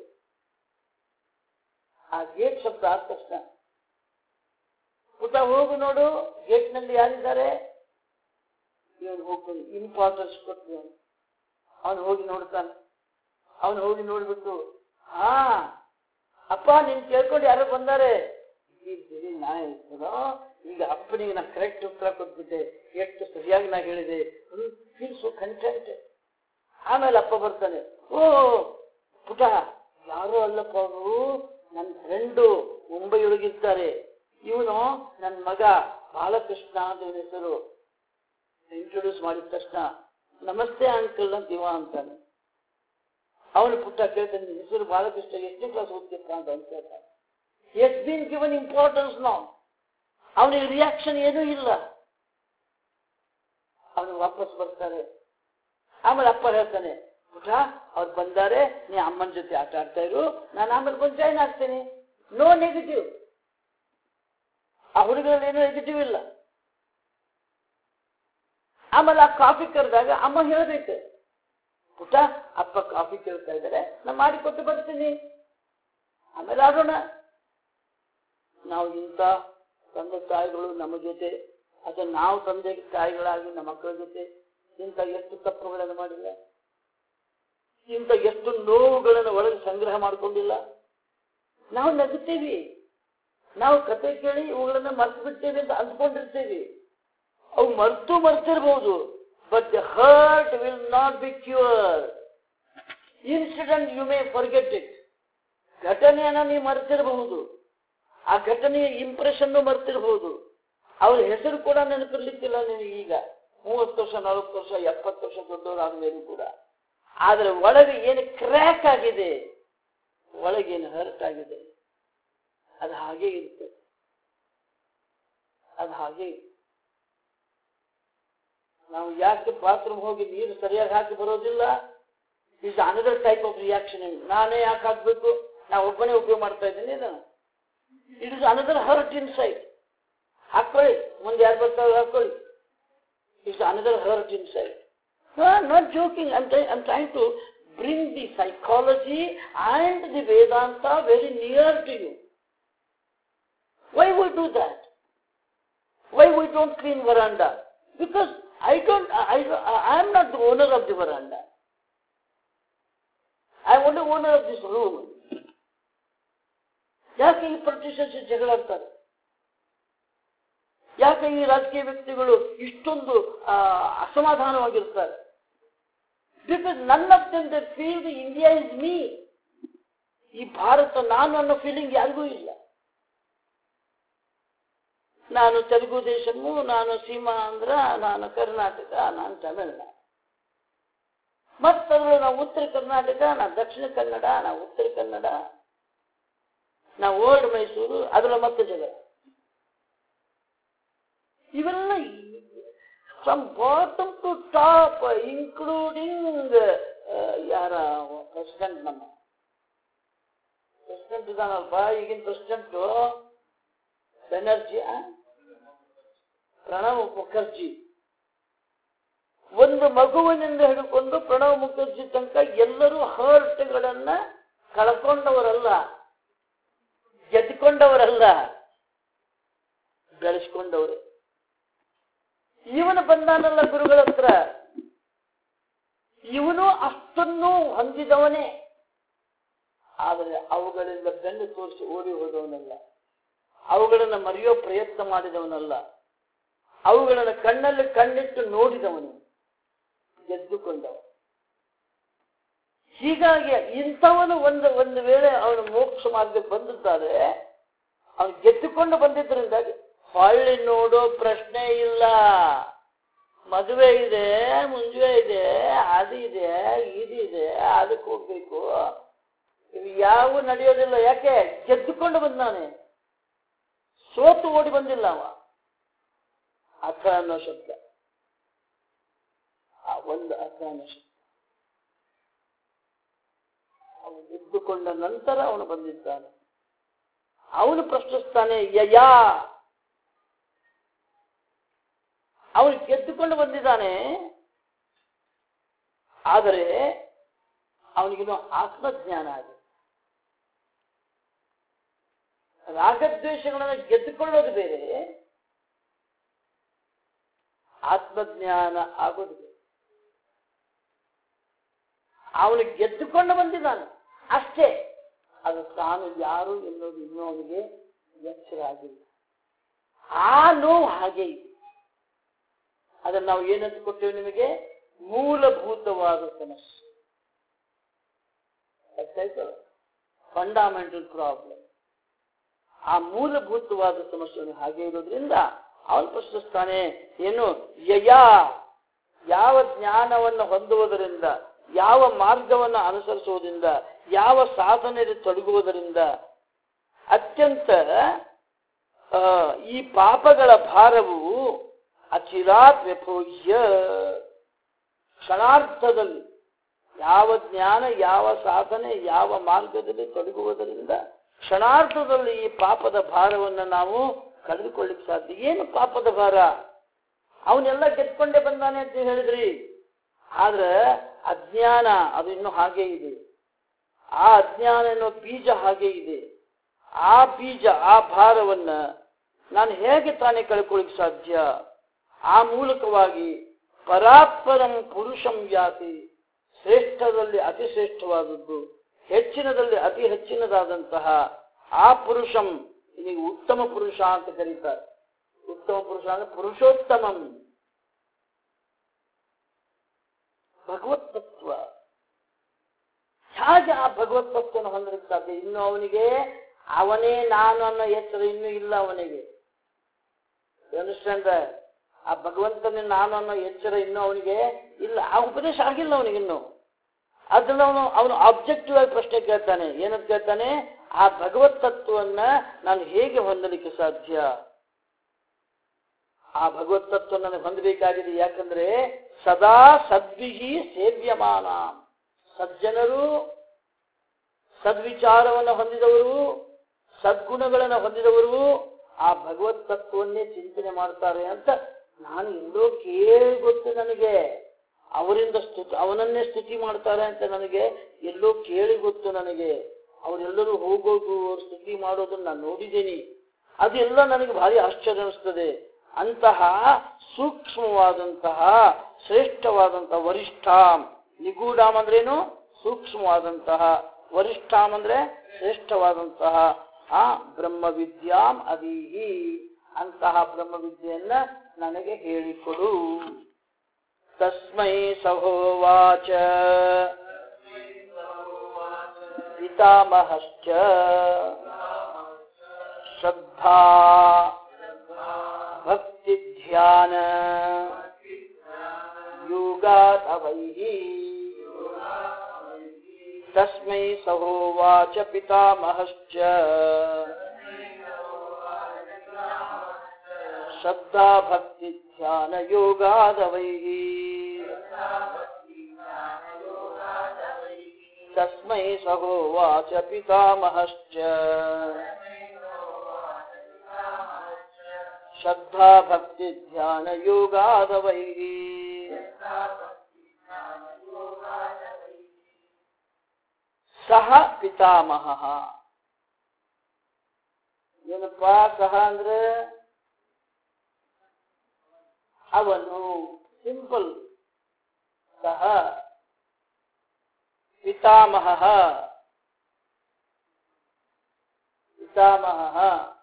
[SPEAKER 1] ಆ ಗೇಟ್ ಶಬ್ದ ಆದ ತಕ್ಷಣ ಪುಟ ಹೋಗು ನೋಡು ಗೇಟ್ ನಲ್ಲಿ ಯಾರಿದ್ದಾರೆ ಇವನು ಹೋಗ್ತಾನೆ ಇಂಪಾರ್ಟೆನ್ಸ್ ಕೊಟ್ಟು ಅವನು ಹೋಗಿ ನೋಡ್ತಾನೆ ಅವನು ಹೋಗಿ ನೋಡ್ಬಿಟ್ಟು ಹಾ ಅಪ್ಪ ನೀನ್ ಕೇಳ್ಕೊಂಡು ಯಾರೋ ಬಂದಾರೆ ಈ ಬಿಡಿ ನಾ ಹೇಳ್ತದೋ ಈಗ ಅಪ್ಪನಿಗೆ ನಾ ಕರೆಕ್ಟ್ ಉತ್ತರ ಕೊಟ್ಬಿಟ್ಟೆ ಎಷ್ಟು ಸರಿಯಾಗಿ ನಾ ಹೇಳಿದೆ ಫೀಲ್ ಸೋ ಕಂಟೆಂಟ್ ಆಮೇಲೆ ಅಪ್ಪ ಬರ್ತಾನೆ ಓ ಪುಟ ಯಾರೋ ಅಲ್ಲಪ್ಪ ಅವರು ನನ್ನ ಫ್ರೆಂಡು ಮುಂಬೈ ಒಳಗಿದ್ದಾರೆ ಇವನು ನನ್ನ ಮಗ ಬಾಲಕೃಷ್ಣ ಅಂತ ಇವನ ಹೆಸರು ಇಂಟ್ರೊಡ್ಯೂಸ್ ಮಾಡಿದ ತಕ್ಷಣ ನಮಸ್ತೆ ಅಂಕಲ್ ಅಂತ ಇವ ಅಂತಾನೆ ಅವನು ಪುಟ್ಟ ಕೇಳ್ತಾನೆ ನಿನ್ ಹೆಸರು ಬಾಲಕೃಷ್ಣ ಎಷ್ಟನೇ ಕ್ಲಾಸ್ ಓದ್ತಿಪ್ಪ ಅಂತ ಅವ್ನು ಕೇಳ್ತಾನೆ ಎಸ್ ಬೀನ್ ಗಿವನ್ ಇಂಪಾರ್ಟೆನ್ಸ್ ನಾವು ಅವನಿಗೆ ರಿಯಾಕ್ಷನ್ ಏನೂ ಇಲ್ಲ ಅವನು ವಾಪಸ್ ಬರ್ತಾರೆ ಆಮೇಲೆ ಅಪ್ಪ ಹೇಳ್ತಾನೆ ಪುಟ ಅವ್ರು ಬಂದಾರೆ ನೀ ಅಮ್ಮನ ಜೊತೆ ಆಟ ಆಡ್ತಾ ಇರು ನಾನು ಆಮೇಲೆ ಬಂದು ಜಾಯ್ನ್ ಆಗ್ತೀನಿ ನೋ ನೆಗೆಟಿವ್ ಆ ಹುಡುಗರಲ್ಲಿ ಏನೂ ನೆಗೆಟಿವ್ ಇಲ್ಲ ಆಮೇಲೆ ಆ ಕಾಫಿ ಕರೆದಾಗ ಅಮ್ಮ ಹೇಳ್ಬೇಕು ಪುಟ ಅಪ್ಪ ಕಾಫಿ ಕೇಳ್ತಾ ಇದ್ದಾರೆ ನಾ ಮಾಡಿಕೊಟ್ಟು ಬರ್ತೀನಿ ಆಮೇಲೆ ಆಡೋಣ ನಾವು ಇಂಥ ತಂದೆ ತಾಯಿಗಳು ನಮ್ಮ ಜೊತೆ ಅಥವಾ ನಾವು ತಂದೆ ತಾಯಿಗಳಾಗಿ ನಮ್ಮ ಮಕ್ಕಳ ಜೊತೆ ಇಂಥ ಎಷ್ಟು ತಪ್ಪುಗಳನ್ನು ಮಾಡಿಲ್ಲ ಇಂಥ ಎಷ್ಟು ನೋವುಗಳನ್ನು ಒಳಗೆ ಸಂಗ್ರಹ ಮಾಡ್ಕೊಂಡಿಲ್ಲ ನಾವು ನಗುತ್ತೀವಿ ನಾವು ಕತೆ ಕೇಳಿ ಇವುಗಳನ್ನ ಮರ್ತು ಬಿಡ್ತೇವೆ ಅಂತ ಅಂದ್ಕೊಂಡಿರ್ತೀವಿ ಅವು ಮರ್ತು ಮರ್ತಿರ್ಬೋದು but the hurt will not be cure incident you may forget it ಘಟನೆಯನ್ನ ನೀವು ಮರ್ತಿರಬಹುದು ಆ ಘಟನೆಯ ಇಂಪ್ರೆಷನ್ ಮರ್ತಿರಬಹುದು ಅವ್ರ ಹೆಸರು ಕೂಡ ನೆನಪಿರ್ಲಿಕ್ಕಿಲ್ಲ ನಿನಗೆ ಈಗ ಮೂವತ್ತು ವರ್ಷ ನಲವತ್ತು ವರ್ಷ ಎಪ್ಪತ್ತು ವರ್ಷ ದೊಡ್ಡವರಾದ ಮೇಲೂ ಕೂಡ ಆದ್ರೆ ಒಳಗೆ ಏನು ಕ್ರ್ಯಾಕ್ ಆಗಿದೆ ಒಳಗೇನು ಹರ್ಟ್ ಆಗಿದೆ ಅದು ಹಾಗೆ ಇರುತ್ತೆ ಅದು ಹಾಗೆ ಇರುತ್ತೆ. ನಾವು ಯಾಕೆ ಬಾತ್ರೂಮ್ ಹೋಗಿ ನೀರು ಸರಿಯಾಗಿ ಹಾಕಿ ಬರೋದಿಲ್ಲ is another type of reaction ನಾನೇ ಯಾಕೆ ಹಾಕ್ಬೇಕು ನಾ ಒಬ್ಬನೇ ಉಪಯೋಗ ಮಾಡ್ತಾ ಇದ್ದೀನಿ ಇದನ್ನ it is another hurt inside ಹಾಕೊಳ್ಳಿ ಮುಂದೆ ಯಾರು ಬರ್ತಾರೆ ಹಾಕೊಳ್ಳಿ it's another hurt inside not joking I'm trying to bring the psychology and the Vedanta very near to you why we do that why we don't clean veranda? Because I don't, I, I am not the owner of the veranda. I am only owner of this room. ಯಾಕೆ ಈ politicians ಜಗಳಾಡ್ತಾರೆ ಯಾಕೆ ಈ ರಾಜಕೀಯ ವ್ಯಕ್ತಿಗಳು ಇಷ್ಟೊಂದು ಆ, ಅಸಮಾಧಾನವಾಗಿರ್ತಾರೆ because none of them the feel the India is me ಈ ಭಾರತ ನಾನು ಅನ್ನೋ ಫೀಲಿಂಗ್ ಯಾರಿಗೂ ಇಲ್ಲ ನಾನು ತೆಲುಗು ದೇಶಮು ನಾನು ಸೀಮಾಂಧ್ರ ನಾನು ಕರ್ನಾಟಕ ನಾನು ತಮಿಳ್ನಾಡು ಮತ್ತದ್ರಲ್ಲಿ ನಾವು ಉತ್ತರ ಕರ್ನಾಟಕ ನಾ ದಕ್ಷಿಣ ಕನ್ನಡ ನಾ ಉತ್ತರ ಕನ್ನಡ ನಾ ಓಲ್ಡ್ ಮೈಸೂರು ಅದರ ಮತ್ತೆ ಜಗಳ ಇವೆಲ್ಲ from bottom to top including ಯಾರ ಪ್ರೆಸಿಡೆಂಟ್ ನಮ್ಮ ಪ್ರೆಸಿಡೆಂಟ್ ಇದಾನಲ್ಪ ಈಗಿನ ಪ್ರೆಸಿಡೆಂಟು ಬೆನರ್ಜಿ ಆ? ಪ್ರಣವ್ ಮುಖರ್ಜಿ ಒಂದು ಮಗುವಿನಿಂದ ಹಿಡ್ಕೊಂಡು ಪ್ರಣವ್ ಮುಖರ್ಜಿ ತನಕ ಎಲ್ಲರೂ ಹರ್ಟ್ಗಳನ್ನ ಕಳ್ಕೊಂಡವರಲ್ಲ ಗೆದ್ಕೊಂಡವರಲ್ಲ ಬೆಳೆಸ್ಕೊಂಡವರು ಇವನು ಬಂದಾನಲ್ಲ ಗುರುಗಳ ಹತ್ರ ಇವನು ಅಷ್ಟನ್ನು ಹೊಂದಿದವನೇ ಆದರೆ ಅವುಗಳಿಂದ ಬೆನ್ನು ತೋರಿಸಿ ಓಡಿ ಹೋದವನಲ್ಲ ಅವುಗಳನ್ನು ಮರೆಯೋ ಪ್ರಯತ್ನ ಮಾಡಿದವನಲ್ಲ ಅವುಗಳನ್ನು ಕಣ್ಣಲ್ಲಿ ಕಣ್ಣಿಟ್ಟು ನೋಡಿದವನು ಗೆದ್ದುಕೊಂಡವ ಹೀಗಾಗಿ ಇಂಥವನು ಒಂದು ಒಂದು ವೇಳೆ ಅವನು ಮೋಕ್ಷ ಮಾರ್ಗಕ್ಕೆ ಬಂದಿದ್ದಾರೆ ಅವನು ಗೆದ್ದುಕೊಂಡು ಬಂದಿದ್ದರಿಂದಾಗಿ ಹೊಳ್ಳಿ ನೋಡೋ ಪ್ರಶ್ನೆ ಇಲ್ಲ ಮದುವೆ ಇದೆ ಮುಂಜುವೆ ಇದೆ ಅದು ಇದೆ ಇದಿದೆ ಅದಕ್ಕೆ ಹೋಗ್ಬೇಕು ಇವು ಯಾವ ನಡೆಯೋದಿಲ್ಲ ಯಾಕೆ ಗೆದ್ದುಕೊಂಡು ಬಂದಾನೆ ಸೋತು ಓಡಿ ಬಂದಿಲ್ಲ ಅವ ಅಥ ಅನ್ನೋ ಶಬ್ದ ಆ ಒಂದು ಅಥ ಅನ್ನೋ ಶಬ್ದ ಅವನು ಗೆದ್ದುಕೊಂಡ ನಂತರ ಅವನು ಬಂದಿದ್ದಾನೆ ಅವನು ಪ್ರಶ್ನಿಸ್ತಾನೆ ಯಯಾ ಅವನು ಗೆದ್ದುಕೊಂಡು ಬಂದಿದ್ದಾನೆ ಆದರೆ ಅವನಿಗಿನ್ನು ಆತ್ಮಜ್ಞಾನ ಆಗಿದೆ ರಾಗದ್ವೇಷಗಳನ್ನು ಗೆದ್ದುಕೊಳ್ಳೋದು ಬೇರೆ ಆತ್ಮಜ್ಞಾನ ಆಗೋದು ಬೇರೆ ಅವನು ಗೆದ್ದುಕೊಂಡು ಬಂದಿದ್ದಾನೆ ಅಷ್ಟೇ ಅದು ತಾನು ಯಾರು ಎನ್ನುವುದು ಇನ್ನೂ ಅವನಿಗೆ ಎಚ್ಚರ ಆಗಿಲ್ಲ ಆ ನೋವು ಹಾಗೆ ಇದೆ ಅದನ್ನು ನಾವು ಏನಂತ ಕೊಟ್ಟೇವೆ ನಿಮಗೆ ಮೂಲಭೂತವಾದ ಸಮಸ್ಯೆ ಫಂಡಾಮೆಂಟಲ್ ಪ್ರಾಬ್ಲಮ್ ಆ ಮೂಲಭೂತವಾದ ಸಮಸ್ಯೆಯನ್ನು ಹಾಗೆ ಇರೋದ್ರಿಂದ ಅವನು ಪ್ರಶ್ನಿಸ್ತಾನೆ ಏನು ಯಯಾ ಯಾವ ಜ್ಞಾನವನ್ನು ಹೊಂದುವುದರಿಂದ ಯಾವ ಮಾರ್ಗವನ್ನು ಅನುಸರಿಸುವುದರಿಂದ ಯಾವ ಸಾಧನೆಯಲ್ಲಿ ತೊಡಗುವುದರಿಂದ ಅತ್ಯಂತ ಆ, ಈ ಪಾಪಗಳ ಭಾರವು ಅಚಿರಾತ್ ವ್ಯಪೋಹ್ಯ ಕ್ಷಣಾರ್ಥದಲ್ಲಿ ಯಾವ ಜ್ಞಾನ ಯಾವ ಸಾಧನೆ ಯಾವ ಮಾರ್ಗದಲ್ಲಿ ತೊಡಗುವುದರಿಂದ ಕ್ಷಣಾರ್ಥದಲ್ಲಿ ಈ ಪಾಪದ ಭಾರವನ್ನು ನಾವು ಕಳೆದುಕೊಳ್ಳಿಕ್ಕೆ ಸಾಧ್ಯ ಏನು ಪಾಪದ ಭಾರ ಅವನೆಲ್ಲ ಗೆದ್ಕೊಂಡೇ ಬಂದಾನೆ ಅಂತ ಹೇಳಿದ್ರಿ ಆದ್ರೆ ಅಜ್ಞಾನ ಅದು ಇನ್ನೂ ಹಾಗೆ ಇದೆ ಆ ಅಜ್ಞಾನ ಅನ್ನೋ ಬೀಜ ಹಾಗೆ ಇದೆ ಆ ಬೀಜ ಆ ಭಾರವನ್ನ ನಾನು ಹೇಗೆ ತಾನೇ ಕಳ್ಕೊಳ್ಳಿಕ್ಕೆ ಸಾಧ್ಯ ಆ ಮೂಲಕವಾಗಿ ಪರಾತ್ಪರಂ ಪುರುಷಂ ಯಾತಿ ಶ್ರೇಷ್ಠದಲ್ಲಿ ಅತಿ ಶ್ರೇಷ್ಠವಾದದ್ದು ಹೆಚ್ಚಿನದಲ್ಲಿ ಅತಿ ಹೆಚ್ಚಿನದಾದಂತಹ ಆ ಪುರುಷಂ ಈಗ ಉತ್ತಮ ಪುರುಷ ಅಂತ ಕರೀತಾರೆ ಉತ್ತಮ ಪುರುಷ ಅಂದ್ರೆ ಪುರುಷೋತ್ತಮಂ ಭಗವತ್ ತತ್ವ ಹೇಗೆ ಆ ಭಗವತ್ ತತ್ವವನ್ನು ಹೊಂದಲಿಕ್ಕೆ ಸಾಧ್ಯ ಇನ್ನು ಅವನಿಗೆ ಅವನೇ ನಾನು ಅನ್ನೋ ಎಚ್ಚರ ಇನ್ನೂ ಇಲ್ಲ ಅವನಿಗೆ ಅಂಡರ್ಸ್ಟ್ಯಾಂಡ್ ಆ ಭಗವಂತನೇ ನಾನು ಅನ್ನೋ ಎಚ್ಚರ ಇನ್ನೂ ಅವನಿಗೆ ಇಲ್ಲ ಆ ಉಪದೇಶ ಆಗಿಲ್ಲ ಅವನಿಗಿನ್ನು ಅದನ್ನ ಅವನು ಅವನು ಆಬ್ಜೆಕ್ಟಿವ್ ಆಗಿ ಪ್ರಶ್ನೆ ಕೇಳ್ತಾನೆ ಏನಂತ ಕೇಳ್ತಾನೆ ಆ ಭಗವತ್ ತತ್ವವನ್ನ ನಾನು ಹೇಗೆ ಹೊಂದಲಿಕ್ಕೆ ಸಾಧ್ಯ ಆ ಭಗವತ್ ತತ್ವ ನನಗೆ ಹೊಂದಬೇಕಾಗಿದೆ ಯಾಕಂದ್ರೆ ಸದಾ ಸದ್ವಿಹಿ ಸೇವ್ಯಮಾನ ಸಜ್ಜನರು ಸದ್ವಿಚಾರವನ್ನು ಹೊಂದಿದವರು ಸದ್ಗುಣಗಳನ್ನು ಹೊಂದಿದವರು ಆ ಭಗವತ್ ತತ್ವವನ್ನೇ ಚಿಂತನೆ ಮಾಡ್ತಾರೆ ಅಂತ ನಾನು ಎಲ್ಲೋ ಕೇಳಿ ಗೊತ್ತು ನನಗೆ ಅವರಿಂದ ಸ್ತುತಿ ಅವನನ್ನೇ ಸ್ತುತಿ ಮಾಡ್ತಾರೆ ಅಂತ ನನಗೆ ಎಲ್ಲೋ ಕೇಳಿ ಗೊತ್ತು ನನಗೆ ಅವರೆಲ್ಲರೂ ಹೋಗೋದು ಅವ್ರು ಸ್ತುತಿ ಮಾಡೋದನ್ನ ನಾನು ನೋಡಿದ್ದೀನಿ ಅದೆಲ್ಲ ನನಗೆ ಭಾರಿ ಆಶ್ಚರ್ಯ ಅನಿಸ್ತದೆ ಅಂತಹ ಸೂಕ್ಷ್ಮವಾದಂತಹ ಶ್ರೇಷ್ಠವಾದಂತಹ ವರಿಷ್ಠಾಂ ನಿಗೂಢಾಮ್ ಅಂದ್ರೇನು ಸೂಕ್ಷ್ಮವಾದಂತಹ ವರಿಷ್ಠಾಮ್ ಅಂದ್ರೆ ಶ್ರೇಷ್ಠವಾದಂತಹ ಆ ಬ್ರಹ್ಮವಿದ್ಯಾಂ ಅದೀಹಿ ಅಂತಹ ಬ್ರಹ್ಮವಿದ್ಯೆಯನ್ನ ನನಗೆ ಹೇಳಿಕೊಡು ತಸ್ಮೈ ಸಹೋವಾಚ ಪಿತಾಮಹಶ್ಚ ಶ್ರದ್ಧಾ ಉವಾಚ ಪಿತಾಮಹಶ್ಚ ಶ್ರದ್ಧಾ ಭಕ್ತಿ ಧ್ಯಾನ ಯೋಗಾದವೈಃ ತಸ್ಮೈ ಸಹೋವಾಚ ಪಿತಾಮಹಶ್ಚ ಶ್ರದ್ಧಾ ಭಕ್ತಿ ಧ್ಯಾನ ಯೋಗಾದವೈಃ ಸಹ ಪಿತಾಮಹ ಏನಪ್ಪಾ ಸಹ ಅಂದ್ರೆ ಅವನು ಸಿಂಪಲ್ ಸಹ ಪಿತಾಮಹ ಪಿತಾಮಹ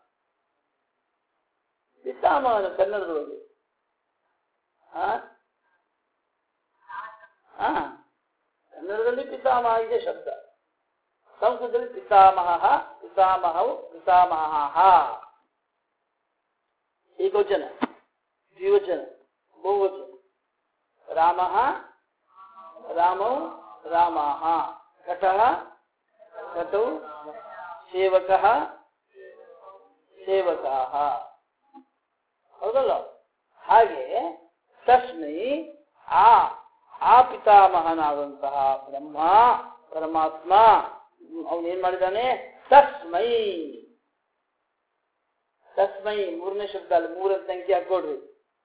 [SPEAKER 1] ಪಿತಾಮಹನ ಕನ್ನಡದೊಳಗೆ ಆ? ಆ, ಕನ್ನಡದಲ್ಲಿ ಪಿತಾಮಹ ಇದೆ ಶಬ್ದ ಸಂಸ್ಕೃತದಲ್ಲಿ ಪಿತಾಮಹ ಪಿತಾಮಹವು ಪಿತಾಮಹ ಏಕವಚನ ದ್ವಿವಚನ ಬಹುವಚನ ರಾಮ ರಾಮೌ ರಾಮಾಹ ಘಟಃ ಘಟೌ ಸೇವಕಃ ಸೇವಕಾಹ ಹೌದಲ್ಲ ಹಾಗೆ ತಸ್ಮೈ ಆ ಆ ಪಿತಾಮಹನಾದಂತಹ ಬ್ರಹ್ಮ ಪರಮಾತ್ಮ ಅವನೇನ್ ಮಾಡಿದಾನೆ ತಸ್ಮೈ ತಸ್ಮೈ ಮೂರನೇ ಶಬ್ದ ಅಲ್ಲಿ ಮೂರನೇ ಸಂಖ್ಯೆ ಹಾಕೊಡ್ರಿ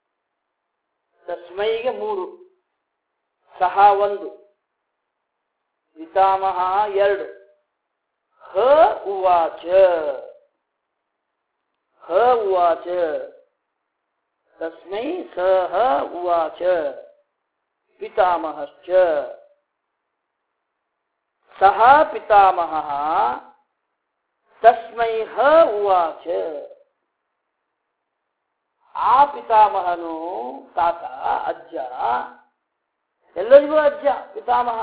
[SPEAKER 1] ತಸ್ಮೈಗೆ ಮೂರು ಸಹ ಒಂದು ಪಿತಾಮಹ ಎರಡು ಹ ಉವಾಚ ಹ ಉವಾಚ ತಸ್ಮೈ ಸಹ ಉವಾಚ ಪಿತಾಮಹಶ್ಚ ಸಹ ಪಿತಾಮಹ ತಸ್ಮೈ ಹ ಉವಾಚ ಆ ಪಿತಾಮಹನು ತಾತ ಅಜ್ಜ ಎಲ್ಲರಿಗೂ ಅಜ್ಜ ಪಿತಾಮಹ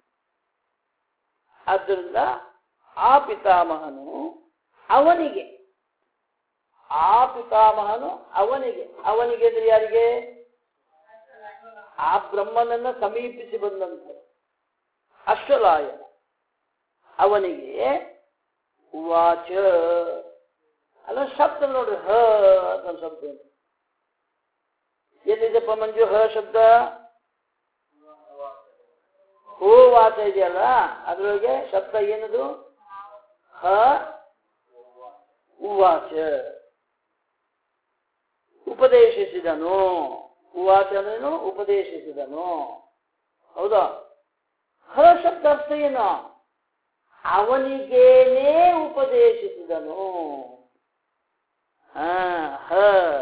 [SPEAKER 1] ಆದ್ದರಿಂದ ಆ ಪಿತಾಮಹನು ಅವನಿಗೆ ಆ ಪಿತಾಮಹನು ಅವನಿಗೆ ಅವನಿಗೆ ಅಂದ್ರೆ ಯಾರಿಗೆ ಆ ಬ್ರಹ್ಮನನ್ನ ಸಮೀಪಿಸಿ ಬಂದಂತೆ ಅಶ್ವಲಾಯನ ಅವನಿಗೆ ಉವಾಚ ಅಲ್ಲ ಶಬ್ದ ನೋಡ್ರಿ ಹ ಅಂತ ಶಬ್ದ ಇದೆ. ಎಲ್ಲಿದೆಪ್ಪ ಮಂಜು ಹ ಶಬ್ದ ಹೋ ವಾಚ ಇದೆಯಲ್ಲ ಅದರೊಳಗೆ ಶಬ್ದ ಏನದು ಹ ಉವಾಚ ಉಪದೇಶಿಸಿದನು ಉವಾಚ ಅಂದ್ರೇನು ಉಪದೇಶಿಸಿದನು ಹೌದಾ ಹ ಶಬ್ದ ಅರ್ಥ ಏನು ಅವನಿಗೇನೇ ಉಪದೇಶಿಸಿದನು ಹಾ ಹ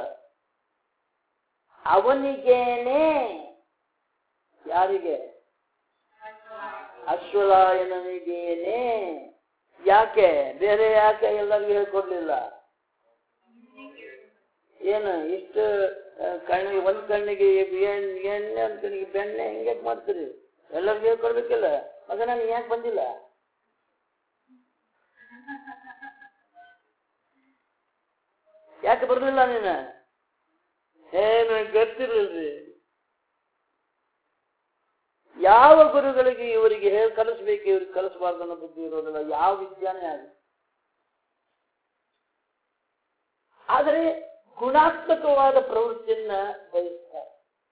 [SPEAKER 1] ಅವನಿಗೇನೆ ಯಾರಿಗೆ ಅಶ್ವಲಾಯನನಿಗೇನೆ ಯಾಕೆ ಬೇರೆ ಯಾಕೆ ಎಲ್ಲರಿಗೂ ಹೇಳ್ಕೊಡ್ಲಿಲ್ಲ ಏನು ಇಷ್ಟು ಆ, ಕಣ್ಣಿಗೆ ಒಂದ್ ಕಣ್ಣಿಗೆ ಏನ್ ಎಣ್ಣೆ ಒಂದ್ ಕಣ್ಣಿಗೆ ಬೆಣ್ಣೆ ಹಿಂಗೆ ಮಾಡ್ತೀರಿ ಎಲ್ಲರಿಗೂ ಹೇಳ್ಕೊಡ್ಬೇಕಿಲ್ಲ ಮಗ ನನಗೆ ಯಾಕೆ ಬಂದಿಲ್ಲ ಯಾಕೆ ಬರ್ಲಿಲ್ಲ ನೀನು ಏನು ಗೊತ್ತಿರಲ್ರಿ ಯಾವ ಗುರುಗಳಿಗೆ ಇವರಿಗೆ ಹೇಳಿ ಕಲಿಸ್ಬೇಕು ಇವ್ರಿಗೆ ಕಲಿಸಬಾರ್ದು ಅನ್ನೋ ಬುದ್ಧಿ ಇರೋದಿಲ್ಲ ಯಾವ ವಿದ್ಯಾನೇ ಆಗಲಿ ಆದರೆ ಗುಣಾತ್ಮಕವಾದ ಪ್ರವೃತ್ತಿಯನ್ನ ಬಯಸ್ತಾರೆ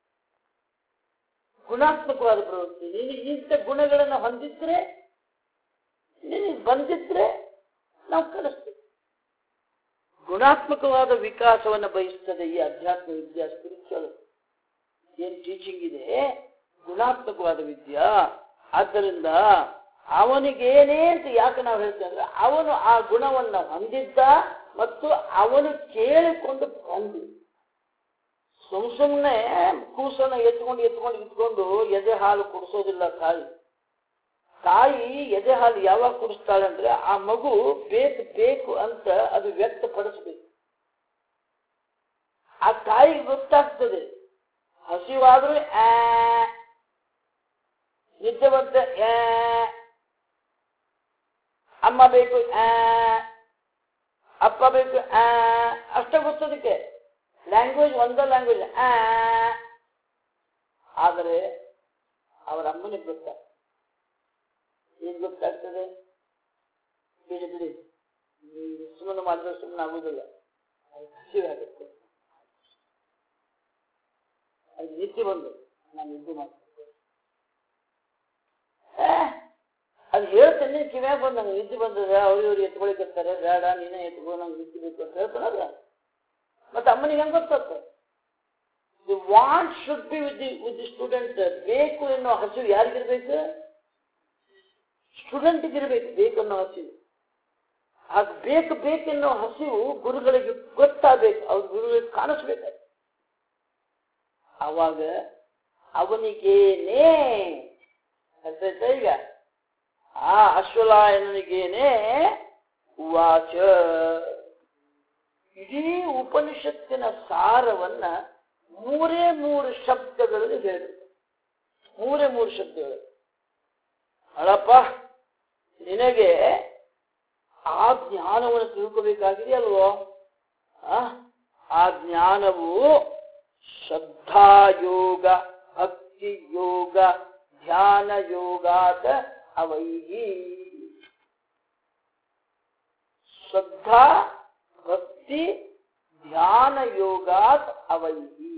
[SPEAKER 1] ಗುಣಾತ್ಮಕವಾದ ಪ್ರವೃತ್ತಿ ನೀನು ಇಂಥ ಗುಣಗಳನ್ನು ಹೊಂದಿದ್ರೆ ನಿನಗೆ ಬಂದಿದ್ರೆ ನಾವು ಕಲಿಸ್ತೀವಿ ಗುಣಾತ್ಮಕವಾದ ವಿಕಾಸವನ್ನು ಬಯಸ್ತದೆ ಈ ಅಧ್ಯಾತ್ಮ ವಿದ್ಯಾ ಸ್ಪಿರಿಚುವಲ್ ಏನ್ ಟೀಚಿಂಗ್ ಇದೆ ಗುಣಾತ್ಮಕವಾದ ವಿದ್ಯಾ ಆದ್ದರಿಂದ ಅವನಿಗೇನೇ ಅಂತ ಯಾಕೆ ನಾವು ಹೇಳ್ತೇವೆ ಅಂದ್ರೆ ಅವನು ಆ ಗುಣವನ್ನ ಹೊಂದಿದ್ದ ಮತ್ತು ಅವನು ಕೇಳಿಕೊಂಡು ಬಂದು ಸುಮ್ ಸುಮ್ಮನೆ ಕೂಸನ್ನ ಎತ್ಕೊಂಡು ಎತ್ಕೊಂಡು ಇಟ್ಕೊಂಡು ಎದೆ ಹಾಲು ಕುಡಿಸೋದಿಲ್ಲ ತಾಯಿ ತಾಯಿ ಎದೆ ಹಾಲು ಯಾವಾಗ ಕುಡಿಸ್ತಾಳೆ ಅಂದ್ರೆ ಆ ಮಗು ಬೇಕು ಬೇಕು ಅಂತ ಅದು ವ್ಯಕ್ತಪಡಿಸ್ಬೇಕು ಆ ತಾಯಿಗೆ ಗೊತ್ತಾಗ್ತದೆ ಹಸಿವಾದ್ರೂ ಆ ನಿದ್ದೆ ಬಂತ ಆ ಅಮ್ಮ ಬೇಕು ಆ ಅಪ್ಪ ಬೇಕು ಆ ಅಷ್ಟೇ ಗೊತ್ತದಕ್ಕೆ ಲ್ಯಾಂಗ್ವೇಜ್ ಒಂದೇ ಲ್ಯಾಂಗ್ವೇಜ್ ಆ ಆದರೆ ಅವರ ಅಮ್ಮನಿಗೆ ಗೊತ್ತಾಗ್ತದೆ ಏನ್ ಗೊತ್ತಾಗ್ತದೆ ಬಿಡಿ ಬಿಡಿ ನೀವು ಸುಮ್ಮನೆ ಮಾಡಿದ್ರೆ ಸುಮ್ಮನೆ ಆಗುದಿಲ್ಲ ಅದು ಹಸಿವೆ ಆಗುತ್ತೆ ಅದು ನಿದ್ದೆ ಬಂದು ನಾನು ನಿದ್ದೆ ಮಾಡ್ತೀನಿ ಏ, ಅದು ಹೇಳ್ತೇನೆ ಕಿವ್ಯಾಗ ಬಂದು ನಂಗೆ ನಿದ್ದೆ ಬಂದದ ಅವ್ರು ಇವ್ರು ಎತ್ಕೊಳಿಕತ್ತಾರೆ ಬೇಡ ನೀನೇ ಎತ್ಕೋ ನಂಗೆ ನಿದ್ದೆ ಬೇಕು ಅಂತ ಹೇಳ್ತಾನಲ್ಲ ಮತ್ತೆ ಅಮ್ಮನಿಗೆ ಹೆಂಗ್ ಗೊತ್ತಾಗ್ತದೆ the want should be with the with the student ಬೇಕು ಎನ್ನುವ ಹಸಿವು ಯಾರಿಗಿರ್ಬೇಕು ಸ್ಟೂಡೆಂಟ್ಗೆ ಇರಬೇಕು ಬೇಕು ಅನ್ನೋ ಹಸಿವು ಆಗ ಬೇಕು ಬೇಕೆನ್ನೋ ಹಸಿವು ಗುರುಗಳಿಗೆ ಗೊತ್ತಾಗಬೇಕು ಅವ್ರ ಗುರುಗಳಿಗೆ ಕಾಣಿಸ್ಬೇಕು ಅವಾಗ ಅವನಿಗೇನೇ ಅರ್ಥ ಆಯ್ತಾ ಈಗ ಆ ಅಶ್ವಲಾಯನಿಗೇನೆ ವಾಚ ಇಡೀ ಉಪನಿಷತ್ತಿನ ಸಾರವನ್ನ ಮೂರೇ ಮೂರು ಶಬ್ದಗಳಲ್ಲಿ ಹೇಳಿದ್ರು ಮೂರೇ ಮೂರು ಶಬ್ದಗಳು ಅಳಪ್ಪ ನಿನಗೆ ಆ ಜ್ಞಾನವನ್ನು ತಿಳ್ಕೋಬೇಕಾಗಿದೆಯಲ್ವೋ ಆ? ಆ ಜ್ಞಾನವು ಶ್ರದ್ಧಾಯೋಗ ಭಕ್ತಿ ಯೋಗ ಧ್ಯಾನ ಯೋಗಾತ ಅವೈಹಿ ಶ್ರದ್ಧಾ ಭಕ್ತಿ ಧ್ಯಾನ ಯೋಗಾತ್ ಅವೈಹಿ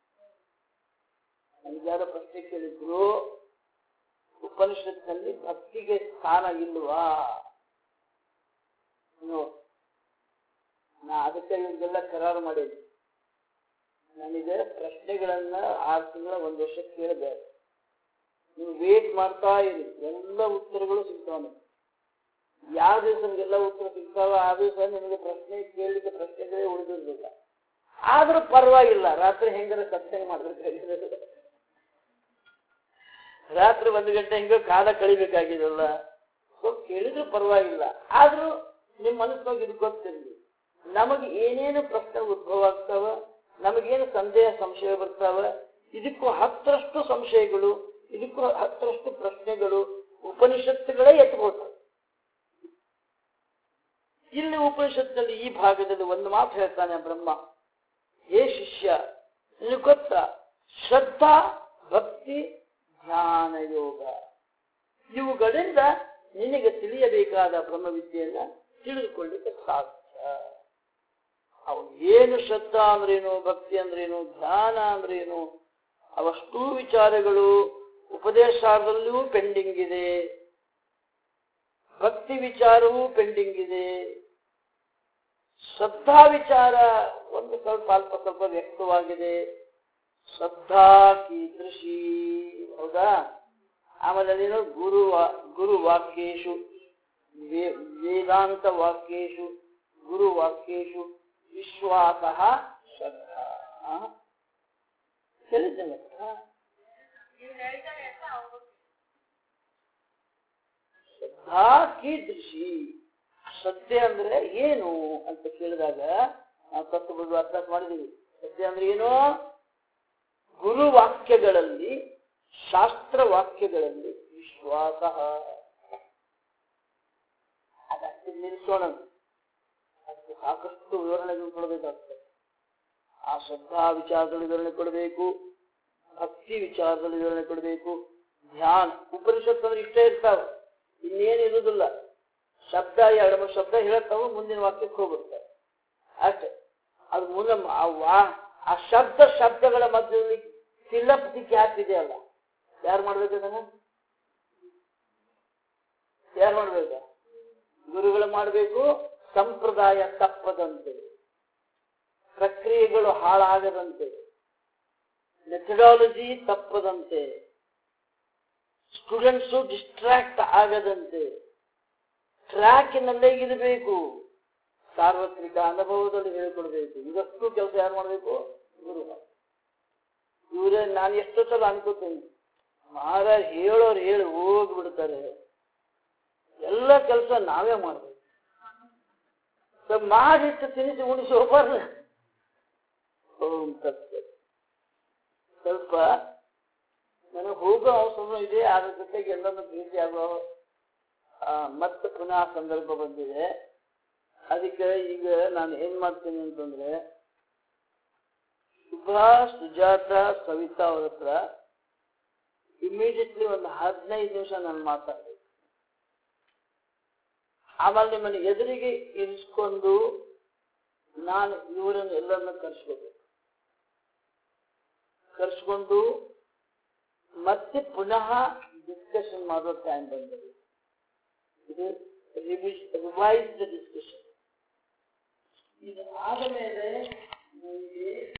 [SPEAKER 1] ನನಗ್ಯಾರೋ ಪ್ರಶ್ನೆ ಕೇಳಿದ್ರು ಉಪನಿಷತ್ನಲ್ಲಿ ಭಕ್ತಿಗೆ ಸ್ಥಾನ ಇಲ್ವಾ ನೋ ನಾ ಅದಕ್ಕೆ ಇವ್ರಿಗೆಲ್ಲ ಕರಾರು ಮಾಡೇನಿ ನನಗೆ ಪ್ರಶ್ನೆಗಳನ್ನ ಆರು ತಿಂಗಳ ಒಂದು ವರ್ಷ ಕೇಳಬೇಕು ನೀವು ವೇಟ್ ಮಾಡ್ತಾ ಇರಿ ಎಲ್ಲ ಉತ್ತರಗಳು ಸಿಗ್ತಾವ ನಿಮ್ಗೆ ಯಾವ ದಿವಸ ನಿಮ್ಗೆಲ್ಲ ಉತ್ತರ ಸಿಗ್ತಾವ ಆ ದಿವಸ ನಿಮಗೆ ಪ್ರಶ್ನೆ ಕೇಳಲಿಕ್ಕೆ ಪ್ರಶ್ನೆಗಳೇ ಉಳಿದಿರ್ಲಿಲ್ಲ ಆದ್ರೂ ಪರವಾಗಿಲ್ಲ ರಾತ್ರಿ ಹೆಂಗಾರ ಸತ್ಸಂಗ ಮಾಡ್ಬೇಕಾಗಿದೆ ರಾತ್ರಿ ಒಂದು ಗಂಟೆ ಹಿಂಗ ಕಾಲ ಕಳಿಬೇಕಾಗಿದಲ್ಲ ಸೊ ಕೇಳಿದ್ರು ಪರವಾಗಿಲ್ಲ ಆದ್ರೂ ನಿಮ್ ಮನಸ್ಸಿನಾಗ ಇದು ಗೊತ್ತಿರಲಿ ನಮಗೆ ಏನೇನು ಪ್ರಶ್ನೆ ಉದ್ಭವ ಆಗ್ತಾವ ನಮಗೇನು ಸಂದೇಹ ಸಂಶಯ ಬರ್ತಾವ ಇದಕ್ಕೂ ಹತ್ತರಷ್ಟು ಸಂಶಯಗಳು ಇದಕ್ಕೂ ಹತ್ತರಷ್ಟು ಪ್ರಶ್ನೆಗಳು ಉಪನಿಷತ್ತುಗಳೇ ಎತ್ಕೊಳ್ತವೆ ಇಲ್ಲಿ ಉಪನಿಷತ್ತಲ್ಲಿ ಈ ಭಾಗದಲ್ಲಿ ಒಂದು ಮಾತು ಹೇಳ್ತಾನೆ ಬ್ರಹ್ಮ ಹೇ ಶಿಷ್ಯ ನಿನಗೆ ಗೊತ್ತಾ ಶ್ರದ್ಧಾ ಭಕ್ತಿ ಜ್ಞಾನ ಯೋಗ ಇವುಗಳಿಂದ ನಿನಗೆ ತಿಳಿಯಬೇಕಾದ ಬ್ರಹ್ಮವಿದ್ಯೆಯನ್ನ ತಿಳಿದುಕೊಳ್ಳಿಕ್ಕೆ ಸಾಧ್ಯ ಅವನು ಏನು ಶ್ರದ್ಧಾ ಅಂದ್ರೇನು ಭಕ್ತಿ ಅಂದ್ರೇನು ಧ್ಯಾನ ಅಂದ್ರೇನು ಅವಷ್ಟೂ ವಿಚಾರಗಳು ಉಪದೇಶಾರ್ಧದಲ್ಲಿಯೂ ಪೆಂಡಿಂಗ್ ಇದೆ ಭಕ್ತಿ ವಿಚಾರವೂ ಪೆಂಡಿಂಗ್ ಇದೆ ಶ್ರದ್ಧಾ ವಿಚಾರ ಒಂದು ಸ್ವಲ್ಪ ಅಲ್ಪ ಸ್ವಲ್ಪ ವ್ಯಕ್ತವಾಗಿದೆ ಶ್ರದ್ಧಾ ಕೀದೃಶಿ ಹೌದಾ ಆಮೇಲೆ ಅದೇನು ಗುರು ವಾ- ಗುರು ವಾಕ್ಯೇಶು ವೇ- ವೇದಾಂತ ವಾಕ್ಯೇಶು ಗುರು ವಾಕ್ಯೇಶು ವಿಶ್ವಾಸ ಶ್ರದ್ಧಾ ಆ? ಕೇಳಿದ್ದಲ್ಲ ಶ್ರದ್ಧಾ ಕೀದೃಶಿ ಶ್ರದ್ಧೆ ಅಂದ್ರೆ ಏನು ಅಂತ ಕೇಳಿದಾಗ ನಾವು ತತ್ವಗಳು ಅಭ್ಯಾಸ ಮಾಡಿದೀವಿ ಶ್ರದ್ಧೆ ಅಂದ್ರೆ ಏನು ಗುರು ವಾಕ್ಯಗಳಲ್ಲಿ ಶಾಸ್ತ್ರ ವಾಕ್ಯಗಳಲ್ಲಿ ವಿಶ್ವಾಸ ಅದಕ್ಕೆ ನಿಲ್ಲಿಸೋಣ ಅದಕ್ಕೆ ಸಾಕಷ್ಟು ವಿವರಣೆಗಳು ಕೊಡಬೇಕಾಗ್ತದೆ ಆ ಶ್ರದ್ಧಾ ವಿಚಾರದಲ್ಲಿ ವಿವರಣೆ ಕೊಡಬೇಕು ಭಕ್ತಿ ವಿಚಾರದಲ್ಲಿ ವಿವರಣೆ ಕೊಡಬೇಕು ಧ್ಯಾನ ಉಪನಿಷತ್ತು ಅಂದ್ರೆ ಇಷ್ಟೇ ಇರ್ತಾವ ಇನ್ನೇನು ಇರುವುದಿಲ್ಲ ಶಬ್ದ ಎರಡು ಮೂರು ಶಬ್ದ ಹೇಳ್ತಾವ ಮುಂದಿನ ವಾಕ್ಯಕ್ಕೆ ಹೋಗ್ಬಿಡ್ತಾರೆ ಅಷ್ಟೇ ಅದು ಮುಂದೆ ಮ- ಆ ವಾ- ಆ ಶಬ್ದ ಶಬ್ದಗಳ ಮಧ್ಯದಲ್ಲಿ ಫಿಲಪ್ ದಿ ಗ್ಯಾಪ್ ಇದೆಯಲ್ಲ ಯಾರು ಮಾಡ್ಬೇಕು ಅದನ್ನ ಯಾರು ಮಾಡ್ಬೇಕು ಗುರುಗಳು ಮಾಡಬೇಕು ಸಂಪ್ರದಾಯ ತಪ್ಪದಂತೆ ಪ್ರಕ್ರಿಯೆಗಳು ಹಾಳಾಗದಂತೆ ಮೆಥಡಾಲಜಿ ತಪ್ಪದಂತೆ ಸ್ಟೂಡೆಂಟ್ಸು ಡಿಸ್ಟ್ರಾಕ್ಟ್ ಆಗದಂತೆ ಟ್ರ್ಯಾಕಿನಲ್ಲೇ ಇರಬೇಕು ಸಾರ್ವತ್ರಿಕ ಅನುಭವದಲ್ಲಿ ಹೇಳಿಕೊಡ್ಬೇಕು ಇದಷ್ಟು ಕೆಲಸ ಯಾರು ಮಾಡಬೇಕು ಗುರು ಇವರೇ ನಾನು ಎಷ್ಟೋ ಸಲ ಅನ್ಕೋತೀನಿ ಮಹಾರಾಜ್ ಹೇಳೋರು ಹೇಳಿ ಹೋಗ್ಬಿಡ್ತಾರೆ ಎಲ್ಲ ಕೆಲಸ ನಾವೇ ಮಾಡ್ಬೇಕು ಸ್ವಲ್ಪ ಮಾಡಿಟ್ಟು ತಿನಿಸಿ ಉಣಿಸಿ ಹೋಗ್ಬಾರ್ದು ಓಂ ತತ್ವ ಸ್ವಲ್ಪ ನನಗೆ ಹೋಗೋ ಅವಸರ ಇದೆ ಅದ್ರ ಜೊತೆಗೆ ಎಲ್ಲರನ್ನು ಭೇಟಿ ಆಗೋ ಆ, ಮತ್ತೆ ಪುನಃ ಸಂದರ್ಭ ಬಂದಿದೆ ಅದಕ್ಕೆ ಈಗ ನಾನು ಏನ್ ಮಾಡ್ತೀನಿ ಅಂತಂದ್ರೆ ಶುಭಾ ಸುಜಾತ ಸವಿತಾ ಅವ್ರ ಹತ್ರ ಇಮಿಡಿಯೇಟ್ಲಿ ಒಂದು ಹದಿನೈದು ನಿಮಿಷ ನಾನು ಮಾತಾಡ್ಬೇಕು ಆಮೇಲೆ ನಿಮ್ಮನ್ನು ಎದುರಿಗೆ ಇರಿಸ್ಕೊಂಡು ನಾನು ಇವರನ್ನು ಎಲ್ಲರನ್ನ ಕರ್ಸ್ಕೋಬೇಕು ಕರ್ಸ್ಕೊಂಡು ಮತ್ತೆ ಪುನಃ ಡಿಸ್ಕಷನ್ ಮಾಡೋ ಟೈಮ್ ಬಂದಿದೆ ಇದು ರಿವೈಸ್ ದ ಡಿಸ್ಕಷನ್ ಇದು ಆದ ಮೇಲೆ ನಿಮಗೆ